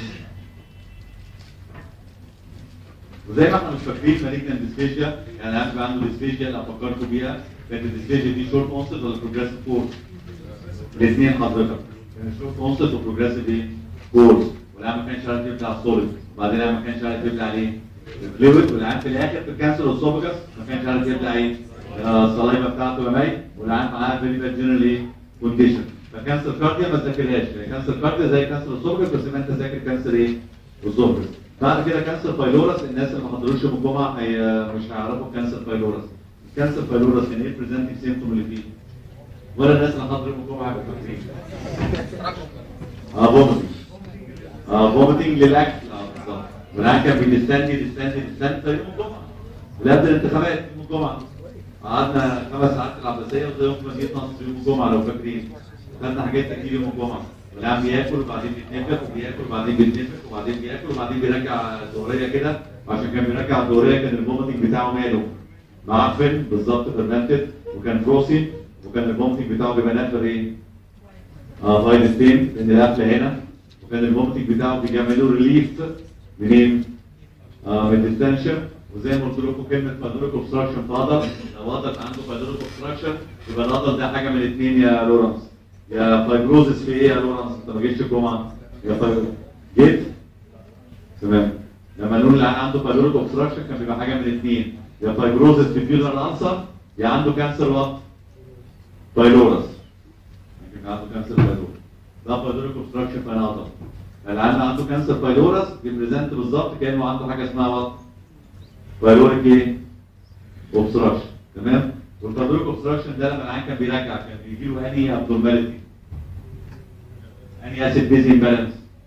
وزي ما احنا مش فاكرين مالجنت ديسبيشيا يعني انا بيبقى عنده ديسبيشيا اللي افكركم بيها كانت الديسبيشيا دي شورت اونست ولا بروجريسيف كورس؟ الاثنين حضرتك كان شورت اونست وبروجريسيف ايه؟ كورس والعيان ما كانش عارف يبلع سوليد وبعدين العيان ما كانش عارف يبلع ايه؟ فلويد والعيان في الاخر في الكانسر اوسوفجس ما كانش عارف يبلع ايه؟ آه، الصلايبه بتاعته ميت والعيان معاه فيري باد جنرال ايه؟ كونديشن فكانسر كارديا ما تذاكرهاش يعني كانسر كارديا زي كانسر اوسوفجس بس ما انت ذاكر كانسر ايه؟ اوسوفجس بعد كده كانسر بايلورس الناس اللي ما حضروش يوم الجمعه هي مش هيعرفوا كانسر بايلورس كانسر بايلورس كان ايه البريزنتنج سيمتوم اللي فيه ولا الناس اللي حضروا يوم الجمعه هيبقوا فاكرين اه فوميتنج اه فوميتنج للاكل اه بالظبط والعيان كان بيستني يستني يستني في يوم الجمعه قبل الانتخابات يوم الجمعه قعدنا خمس ساعات في العباسيه وزي يوم ما جيت نصر يوم الجمعه لو فاكرين خدنا حاجات كتير يوم الجمعه والعيان بياكل وبعدين بيتنفخ وبياكل وبعدين بيتنفخ وبعدين بياكل وبعدين بيرجع الدوريه كده وعشان كان بيرجع الدوريه كان الفوميتنج بتاعه ماله معفن بالظبط فيرمنتد وكان فروسي وكان الفوميتنج بتاعه بيبقى نافر ايه؟ اه فايل ستين لان القفله هنا وكان الفوميتنج بتاعه بيعملوا ريليف منين؟ آه من الديستنشن وزي ما قلت لكم كلمه فادوريك اوبستراكشن فادر لو فادر عنده فادوريك اوبستراكشن يبقى الفادر ده حاجه من الاثنين يا لورنس يا فايبروزس في ايه يا لورنس انت ما جيتش الجمعه يا فايبروزس جيت تمام لما نقول اللي عنده فايبرويد اوبستراكشن كان بيبقى حاجه من الاثنين يا فايبروزس في فيلر انسر يا عنده كانسر وات بايلورس يمكن عنده كانسر بايلورس ده فايبرويد اوبستراكشن في العضله العيان عنده كانسر بايلورس بيبريزنت بالظبط كانه عنده حاجه اسمها وات بايلوريك ايه اوبستراكشن تمام والفايبرويد اوبستراكشن ده لما العيان كان بيرجع كان بيجي له اني ابنورماليتي اني اسيد بيز امبالانس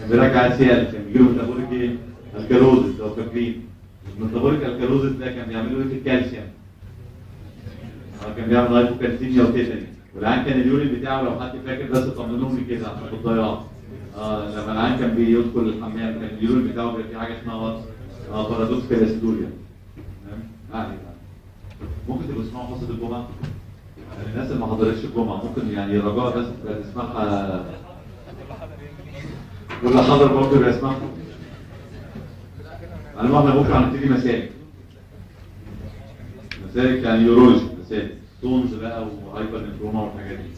بيرجع السيال كان بيجيله ميتابوليك ايه؟ الكالوزس لو فاكرين الميتابوليك الكالوزس ده كان بيعملوا ايه في الكالسيوم؟ اه كان بيعمل هايبوكالسيميا وتيتاني والعيان كان اليورين بتاعه لو حد فاكر بس طمنوهم لي كده عشان الضياع اه لما العيان كان بيدخل الحمام كان اليورين بتاعه بيبقى فيه حاجه اسمها وات اه بارادوكس كالستوريا تمام؟ ما علينا ممكن تبقوا تسمعوا حصه الجمعه؟ يعني الناس اللي ما حضرتش الجمعه ممكن يعني رجاء بس تبقى تسمعها واللي حضر برضه يبقى يسمعها على ما احنا بكره هنبتدي مسالك مسالك يعني يورولوجي مسالك ستونز بقى وهايبر نفروما والحاجات دي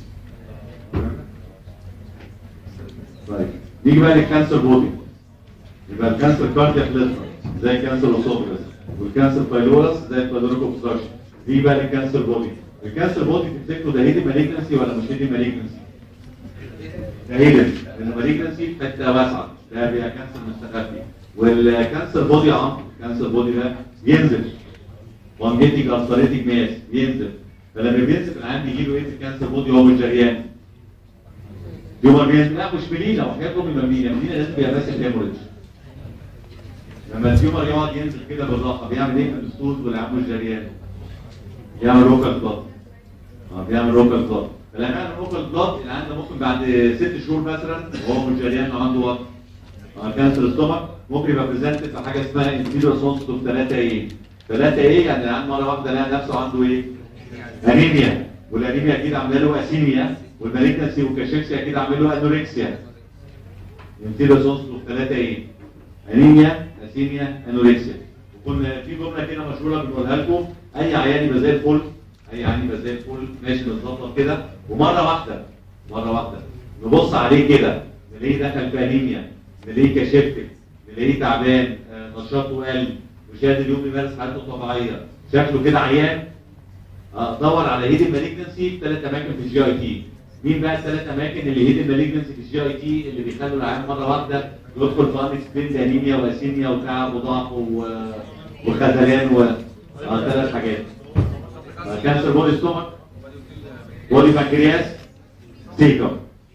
طيب نيجي بقى للكانسر بودي يبقى الكانسر كاردياك ليتر زي كانسر اوسوفجس والكانسر بايلورس زي البايلوريك اوبستراكشن دي بقى الكانسر بودي الكانسر بودي تفتكروا ده هيدي مالجنسي ولا مش هيدي مالجنسي؟ ده هيدن لان مالجنسي في حته واسعه ده بيبقى كانسر مستخبي والكانسر بودي يا عم الكانسر بودي ده بينزل وانجيتنج ارثريتك ماس بينزل فلما بينزل العيان بيجي له ايه في الكانسر بودي وهو جريان يوم بينزل لا مش ملينا وحياتهم يبقى ملينا ملينا لازم بيبقى ماسك هيموريدج لما التيومر يقعد ينزل كده بالراحه بيعمل ايه في الدستور والعيان مش جريان يعمل روكال بلاد اه بيعمل روكال بلاد فلما يعمل روكال بلاد العيان ده ممكن بعد ست شهور مثلا وهو مش جريان وعنده وقت اه كانسر الستومك ممكن يبقى بريزنت في حاجه اسمها انفيدو ريسبونس تو 3 ايه 3 ايه يعني العيان مره واحده لقى نفسه عنده ايه؟ انيميا والانيميا اكيد عامله له اسيميا والمالجنسي والكاشيكسيا اكيد عامله له انوركسيا انفيدو ريسبونس تو 3 ايه؟ انيميا اسيميا انوركسيا وكنا في جمله كده مشهوره بنقولها لكم اي عيان يبقى زي الفل اي عيان يبقى زي الفل ماشي متظبط كده ومره واحده مره واحده نبص عليه كده نلاقيه دخل في انيميا نلاقيه كشفتك نلاقيه تعبان آه، نشاطه قل مش قادر يوم يمارس حياته الطبيعيه شكله كده عيان آه، دور على هيد المالجنسي في ثلاث اماكن في الجي اي تي مين بقى الثلاث اماكن اللي هيد المالجنسي في الجي اي تي اللي بيخلوا العيان مره واحده يدخل في انكسبليند انيميا واسيميا وتعب وضعف و- وخذلان و آه، ثلاث حاجات آه، كانسر بودي ستومك بودي بنكرياس سيكم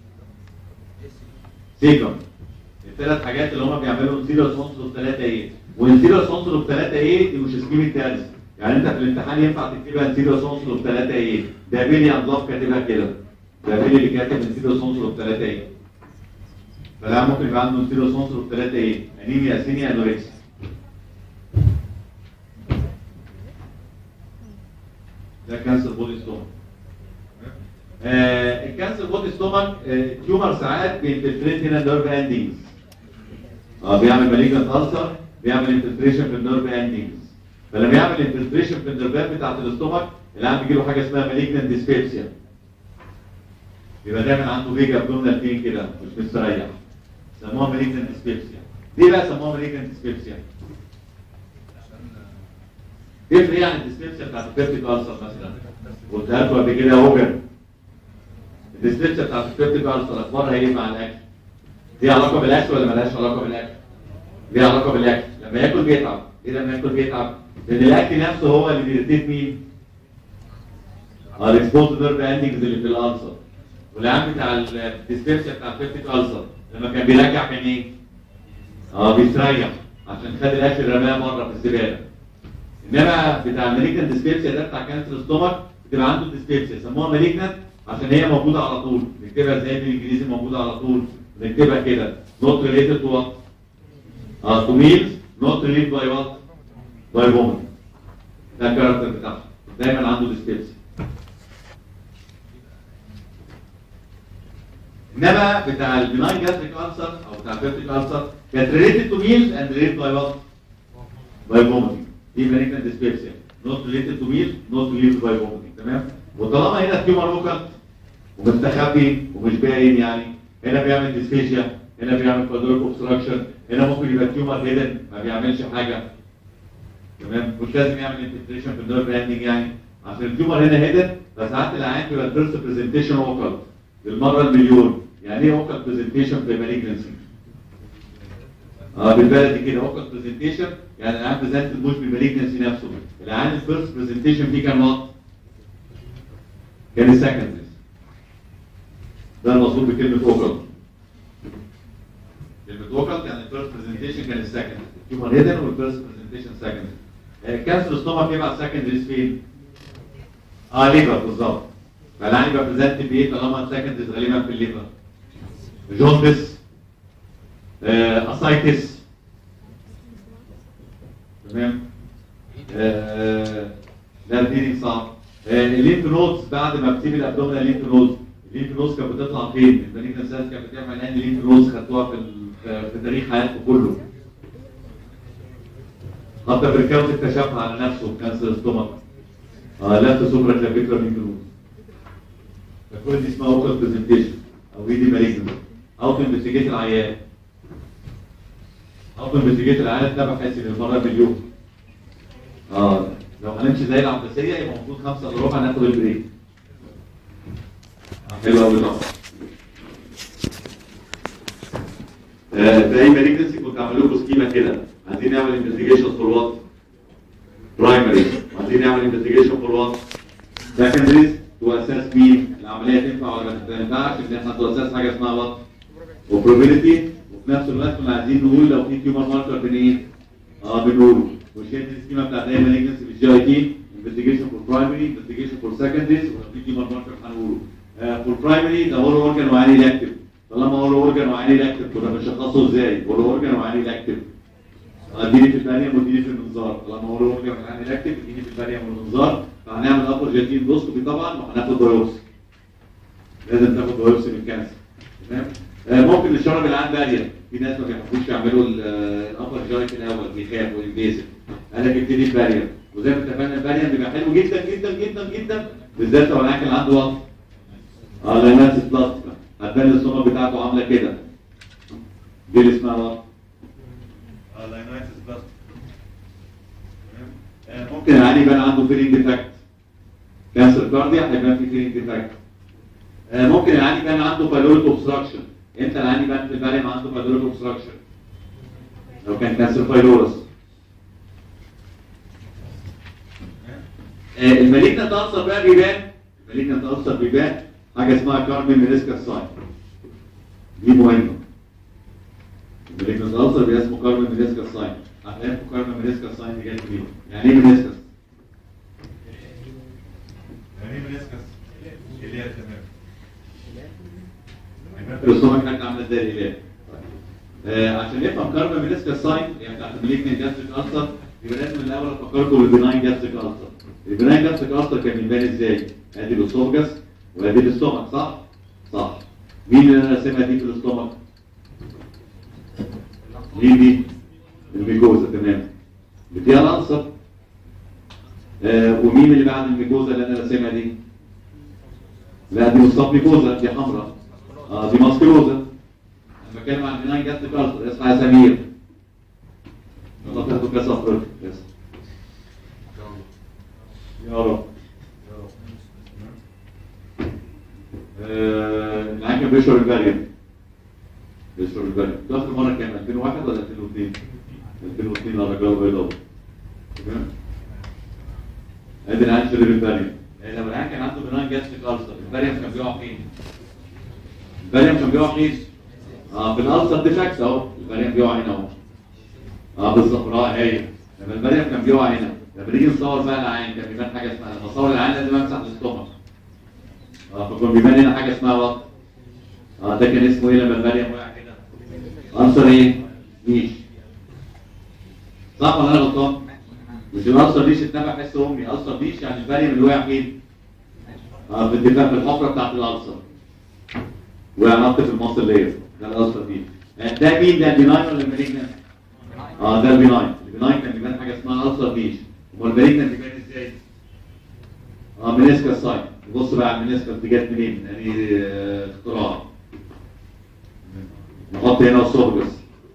سيكم الثلاث حاجات اللي هم بيعملوا انسيلر سونسر ثلاثة ايه وانسيلر سونسر ثلاثة ايه دي مش اسكيميك تالس يعني انت في الامتحان ينفع تكتبها انسيلر سونسر ثلاثة ايه ده بيلي اندلاف كاتبها كده ده بيلي اللي كاتب انسيلر سونسر ثلاثة ايه فلا ممكن يبقى عنده انسيلر سونسر ثلاثة ايه انيميا اسينيا انوركسيا ده كانسر بودي ستومك آه الكانسر بودي ستومك آه تيومر ساعات بينفلتريت هنا النيرف اندنجز اه بيعمل مالجنت ألسر بيعمل انفلتريشن في النيرف اندنجز فلما يعمل انفلتريشن في النيرفات بتاعت الاستومك العيان بيجي له حاجه اسمها مالجنت ديسبيبسيا يبقى دايما عنده فيجا ابدومينال بين كده مش مستريح سموها مالجنت ديسبيبسيا ليه بقى سموها مالجنت ديسبيبسيا؟ تفرق ايه عن الديسبيبسيا بتاعت البيبتيك ألسر مثلا؟ قلتها لكم قبل كده اوبن الديسبيبسيا بتاعت البيبتيك ألسر اخبارها ايه مع الاكل؟ ليها علاقه بالاكل ولا مالهاش علاقه بالاكل؟ ليها علاقه بالاكل لما ياكل بيتعب ايه لما ياكل بيتعب؟ لان الاكل نفسه هو اللي بيرتيب مين؟ اه الاكسبوز نيرف اندنجز اللي في الالسر والعام بتاع الديسبيبسيا بتاع البيبتيك ألسر لما كان بيرجع كان ايه؟ اه بيستريح عشان خد الاكل رماه بره في الزباله انما بتاع المالجنت ديسبيبسيا ده بتاع كانسر ستومك بتبقى عنده ديسبيبسيا سموها مالجنت عشان هي موجوده على طول نكتبها زي بالانجليزي موجوده على طول نكتبها كده not related to what اه to meals not related by what by woman ده الكاركتر بتاعها دايما عنده ديسبيبسيا انما بتاع البناين جاستريك ألسر او بتاع البيبتيك ألسر كانت related to meals and related by what by vomiting دي مالجنت ديسبيبسيا not related to meals not related by vomiting تمام وطالما هنا التيومر موكل ومستخبي ومش باين يعني هنا بيعمل ديسفيشيا هنا بيعمل كوادروك اوبستراكشن هنا ممكن يبقى التيومر هيدن ما بيعملش حاجه تمام مش لازم يعمل انفلتريشن في النيرف اندنج يعني عشان التيومر هنا هيدن فساعات العيان بيبقى الفيرست برزنتيشن اوكل بالمره المليون يعني ايه اوكل برزنتيشن في مالجنسي اه بالبلدي كده اوكل برزنتيشن يعني العيان برزنت مش بالمالجنسي نفسه العيان الفيرست برزنتيشن فيه كان وات كان السكندري ده المقصود بكلمه اوكل الليميتوكال يعني الفيرست برزنتيشن كان السكند تيومر هيدن والفيرست برزنتيشن سكند كانسر ستومك يبقى سكندريز فين؟ اه ليفر بالظبط فالعين يبقى بريزنت بايه طالما السكندريز غالبا في الليفر جوندس آه اسايتس تمام آه لا الفيدنج صعب آه الليمف نودز بعد ما بتسيب الابدومينال الليمف نودز الليمف نودز كانت بتطلع فين؟ المالجنت سيلز كانت بتعمل ان الليمف نودز خدتوها في ال- في في تاريخ حياتكم كله حتى بركاوت اكتشفها على نفسه في كانسر ستومك اه لفت سوبرا كلافيكولار ليمف نودز فكل دي اسمها اوكل برزنتيشن او ايدي مالجنت او انفستيجيت العيان او انفستيجيت العيان تتابع حاسب المره باليوم اه لو هنمشي زي العباسيه يبقى المفروض خمسه الا ربع ناخد البريك حلو قوي طبعا آه، في اي مالجنسي كنت عامل لكم سكيما كده عايزين نعمل انفستيجيشن فور وات برايمري عايزين نعمل انفستيجيشن فور وات سكندريز تو اساس مين العمليه تنفع ولا ما تنفعش ان احنا تو اساس حاجه اسمها وات وبروبابيلتي وفي نفس الوقت كنا عايزين نقول لو في تيومر ماركر بين ايه؟ اه بنقوله وشيل السكيما بتاعت اي مالجنسي في الجي اي تي انفستيجيشن فور برايمري انفستيجيشن فور سكندريز ولو في تيومر ماركر هنقوله فور برايمري ده هو اورجان وعيني لاكتف طالما هو اورجان وعيني لاكتف كنا بنشخصه ازاي؟ هو اورجان وعيني لاكتف اديني في الثانيه واديني في المنظار طالما هو اورجان وعيني لاكتف اديني في الثانيه والمنظار فهنعمل ابر جاتين دوسكوبي طبعا وهناخد بايوبسي لازم تاخد بايوبسي من الكانسر تمام آه، ممكن الشرب العام بارية في ناس ما بيحبوش يعملوا ال- آه، الابر جايت الاول بيخافوا ينبيسك قال لك ابتدي بارية وزي ما اتفقنا البارية بيبقى حلو جدا جدا جدا جدا بالذات لو العيان كان عنده وقت اه لايناتس بلاستيكا هتبان الصوره بتاعته عامله كده دي اللي اسمها وقت اه لايناتس بلاستيكا آه، ممكن العيان يبان عنده فيلينج ديفكت كانسر كارديا هيبان فيه فيلينج ديفكت آه، ممكن العيان يبان عنده بايلوريك اوبستراكشن امتى العيان يبان في الباريم عنده بايلوريك اوبستراكشن لو كان كانسر بايلورس آه، المالجنت ألسر بقى بيبان المالجنت ألسر بيبان حاجه اسمها كارمين مينيسكا ساين دي مهمه المالجنت ألسر بيبقى اسمه كارمين مينيسكا ساين هتلاقوا كارمين مينيسكا ساين دي جت منين يعني ايه مينيسكس؟ يعني ايه مينيسكس؟ اللي هي تمام الرسومات كانت عامله ازاي الهلال آه عشان نفهم كارما مينيسكا ساين يعني بتاعت المليكني جاستريك ألسر يبقى لازم من الاول افكركم بالبناين جاستريك ألسر البناين جاستريك ألسر كان يبان ازاي؟ ادي الاسوفجس وادي الاستومك صح؟ صح مين اللي انا راسمها دي في الاستومك؟ مين دي؟ الميكوزا تمام اللي فيها الألسر آه ومين اللي بعد الميكوزا اللي انا راسمها دي؟ لا دي مصاب ميكوزا دي حمراء اه دي ماسكلوزا انا بتكلم عن بناين جاستريك ألسر اسمها سمير والله تاخدوا كاس افريقيا يس يا رب آه، العيان كان بيشرب الفاريوم بيشرب الفاريوم ده اخر مره كان 2001 ولا 2002 2002 على جو بيضاء تمام ادي العيان شرب الفاريوم يعني لما العيان كان عنده بناين جاستريك ألسر الفاريوم كان بيقع فين؟ الفاريوم كان بيقع فين؟ اه في الألسر ديفكت اهو الفاريوم بيقع هنا اهو اه بالظبط اه هي لما الفاريوم كان بيقع هنا لما نيجي نصور بقى العين كان بيبان حاجه اسمها لما اصور العين لازم امسح الاستومك اه فكان بيبان هنا حاجه اسمها وقت اه ده كان اسمه ايه لما الفاريوم وقع كده؟ ألسر ايه؟ نيش صح ولا انا غلطان؟ مش الألسر نيش اتنبع حس امي ألسر نيش يعني الفاريوم اللي وقع فين؟ اه في الدفاع في الحفره بتاعت الألسر وعلاقه في المصل لير ده الألسر دي ده مين ده البناين ولا المالجنت؟ اه ده البناين البناين كان بيبان حاجه اسمها ألسر نيش امال المالجنت بيبان ازاي؟ اه منسكا ساين بص بقى على المنسكا دي جت منين؟ يعني آه، اختراع نحط هنا السوبرس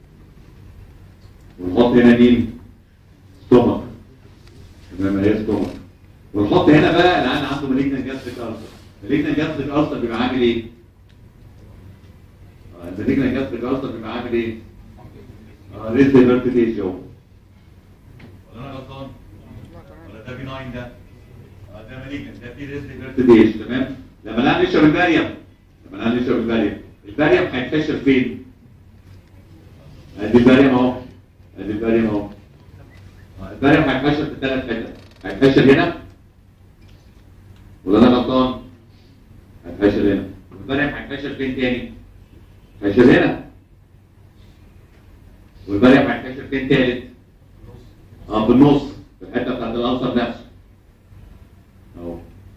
ونحط هنا مين؟ ستومك تمام هي ستومك ونحط هنا بقى العيان عنده مالجنت جاستريك ألسر مالجنت جاستريك ألسر بيبقى عامل ايه؟ آه، المالجنت جاستريك ألسر بيبقى عامل ايه؟ اه ريز ديفرتيج اهو ولا انا غلطان؟ ولا ده بناين ده؟ اه ده مالجنت ده في ريز ديفرتيج تمام؟ لما العيان يشرب الباريوم لما العيان يشرب الباريوم الباريوم هيتحشر فين؟ ادي الباريم اهو ادي الباريم اهو آه، الباريم هيتحشر في ثلاث حتت هيتحشر هنا ولا انا غلطان؟ هيتحشر هنا والباريم هيتحشر فين تاني؟ هيتحشر هنا والباريم هيتحشر فين تالت؟ اه في النص في الحته بتاعت الالسر نفسه اهو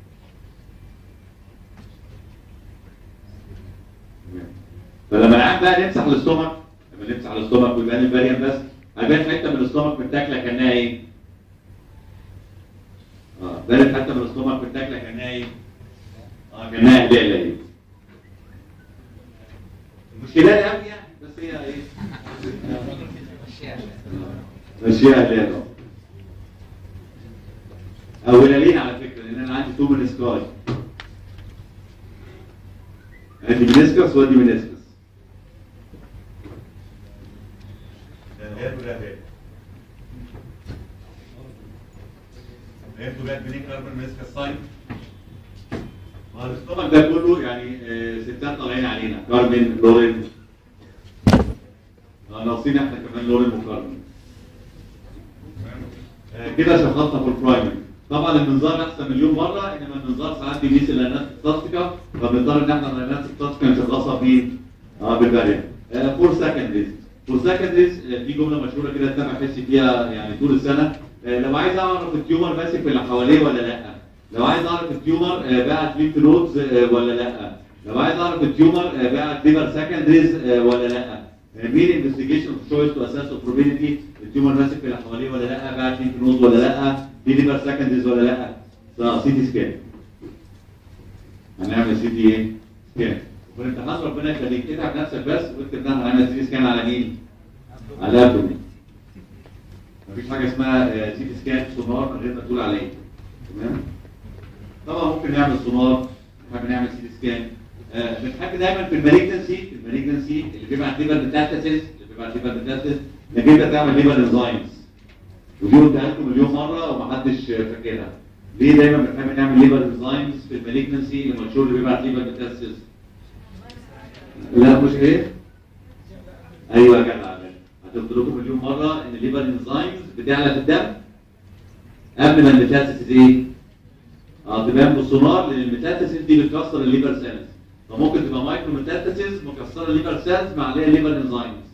تمام. فلما العيان بقى نمسح الاستومك لما نمسح الاستومك ويبان الفاريان بس هيبان حته من الاستومك متاكله كانها ايه؟ اه بانت حته من الاستومك متاكله كانها ايه؟ اه كانها هلالة ايه؟ مش هلال قوي يعني بس هي ايه؟ ماشيها هلال اه او هلالين على فكره لان انا عندي تو منسكاي ادي منسكس وادي منسكس فهمتوا بقى منين كاربون منسكس ساين؟ ما الاستومك ده كله يعني آه، ستات طالعين علينا كارمن لورين آه، ناقصين احنا كمان لورين وكارمن آه، كده شخصنا في البرايمري طبعا المنظار احسن مليون مره انما المنظار ساعات بيقيس الانات التاسكا فبنضطر ان احنا الانات التاسكا نشخصها في اه بالفاريانت فور سكندريز فور سكندريز في جمله مشهوره كده السامع يحس فيها يعني طول السنه آه، لو عايز اعرف التيومر ماسك في اللي حواليه ولا لا لو عايز اعرف التيومر آه، باعت ليمف نودز آه، ولا لا لو عايز اعرف التيومر آه، باعت ليفر سكندريز ولا لا مين انفستيجيشن شويس تو اساس بروبابيلتي التيومر ماسك في اللي حواليه ولا لا باعت ليمف نودز ولا لا في ليفر سكندريز ولا لا ده سي تي سكان هنعمل سي تي ايه سكان وفي الامتحان ربنا يخليك اتعب نفسك بس واكتب ده هنعمل سي تي سكان على مين؟ على الابدومين مفيش حاجه اسمها سي تي سكان سونار من غير ما تقول عليه تمام طبعا ممكن نعمل سونار نحب نعمل سي تي سكان آه، بنحب دايما في المالجنسي في المالجنسي اللي بيبعت ليفر ميتاستاسيس اللي بيبعت ليفر ميتاستاسيس انك انت تعمل ليفر انزايمز ودي قلتها لكم مليون مره ومحدش فاكرها ليه دايما بنحب نعمل ليفر انزايمز في المالجنسي اللي مشهور اللي بيبعت ليفر ميتاستاسيس لا مش ايه ايوه يا جدع هتقول لكم مليون مره ان الليفر انزايمز بتعلى في الدم قبل ما الميتاستاسيس ايه اه تبان بالسونار لان الميتاستاسيس دي بتكسر الليفر سيلز فممكن تبقى مايكرو ميتاستاسيس مكسره الليفر سيلز مع عليها ليفر انزايمز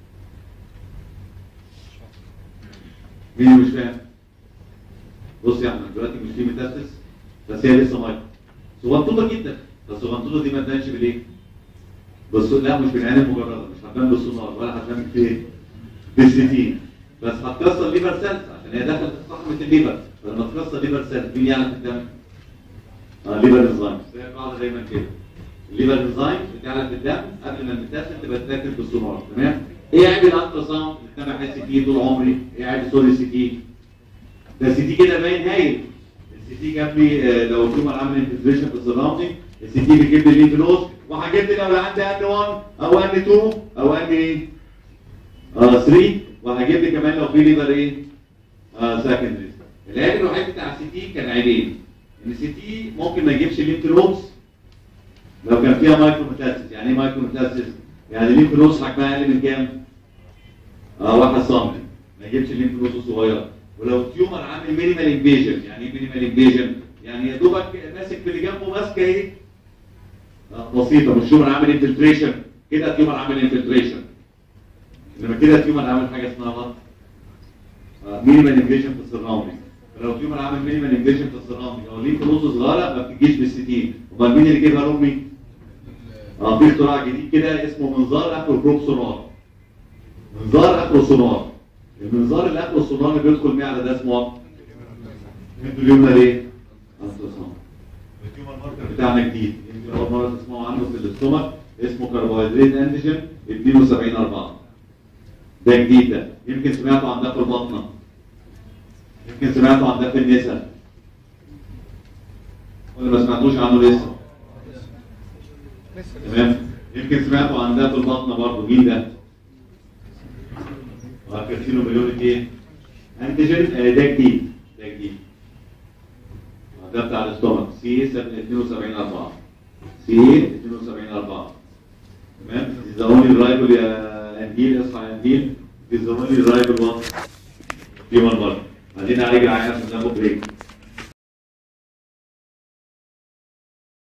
مين اللي مش فاهم؟ بص يا احمد دلوقتي مش في ميتاستاسيس بس هي لسه مايكرو صغنطوطه جدا بس الصغنطوطه دي ما تبانش بالايه؟ بس لا مش بالعين المجرده مش هتبان بالسونار ولا هتبان في بالسيتين بس هتكسر ليفر سيلز عشان هي دخلت في صحمه الليفر فلما تكسر ليفر سيلز مين يعلى في الدم؟ اه ليفر انزايم هي قاعده دايما كده الليفر انزايم بتعلى في الدم قبل ما الميتاستاسيس تبقى تتاكل بالسونار تمام؟ ايه عيب الالترا ساوند اللي انا بحس فيه طول عمري؟ ايه عيب سوري سي تي؟ ده السي تي كده باين هايل السي تي جاب لي آه، لو التيومر عامل انفلتريشن في السراوندنج السي تي بيجيب لي الليمف نود وهجيب لي لو عندي ان 1 او ان 2 او ان ايه؟ اه 3 وهجيب لي كمان لو في ليفر ايه؟ اه سكندري العيب الوحيد بتاع السي تي كان عيبين ان السي تي ممكن ما يجيبش ليمف نودز لو كان فيها مايكرو ميتاسيس يعني ايه مايكرو ميتاسيس؟ يعني ليمف نودز حجمها اقل من كام؟ اه 1 سم ما يجيبش الليمف نودز صغيره ولو التيومر عامل مينيمال انفيجن يعني ايه مينيمال انفيجن؟ يعني يا دوبك ماسك في اللي جنبه ماسكه ايه؟ آه، بسيطه مش تيومر عامل انفلتريشن كده التيومر عامل انفلتريشن انما كده التيومر عامل حاجه اسمها وات؟ مينيمال انفيجن في السراوندنج فلو التيومر عامل مينيمال انفيجن في السراوندنج او ليه فلوس صغيره ما بتجيش بالستين امال مين اللي جايبها لامي؟ اه في اختراع جديد كده اسمه منظار اخره بروب سونار منظار اخره سونار المنظار اللي اخره السونار اللي بيدخل معده ده اسمه ايه؟ انتوا اليوم ليه؟ التراساوند التيومر ماركر بتاعنا جديد يمكن اول مره تسمعوا عنه في الاستومك اسمه كربوهيدرات انتيجين 72 4 ده جديد ده يمكن سمعتوا عن ده في البطنه يمكن سمعتوا عن ده في النساء ولا ما سمعتوش عنه لسه تمام يمكن سمعتوا عن ده في البطنه برضه مين ده؟ وهكرسينو مليون ايه؟ انتيجين آه، ده جديد ده جديد ده بتاع الاستومك سي 72 4 سي 72 4 تمام ذا اونلي رايفل يا ساينهيل ساينهيل is the only reliable one human one عايزين نعالج العيان عشان ناخد بريك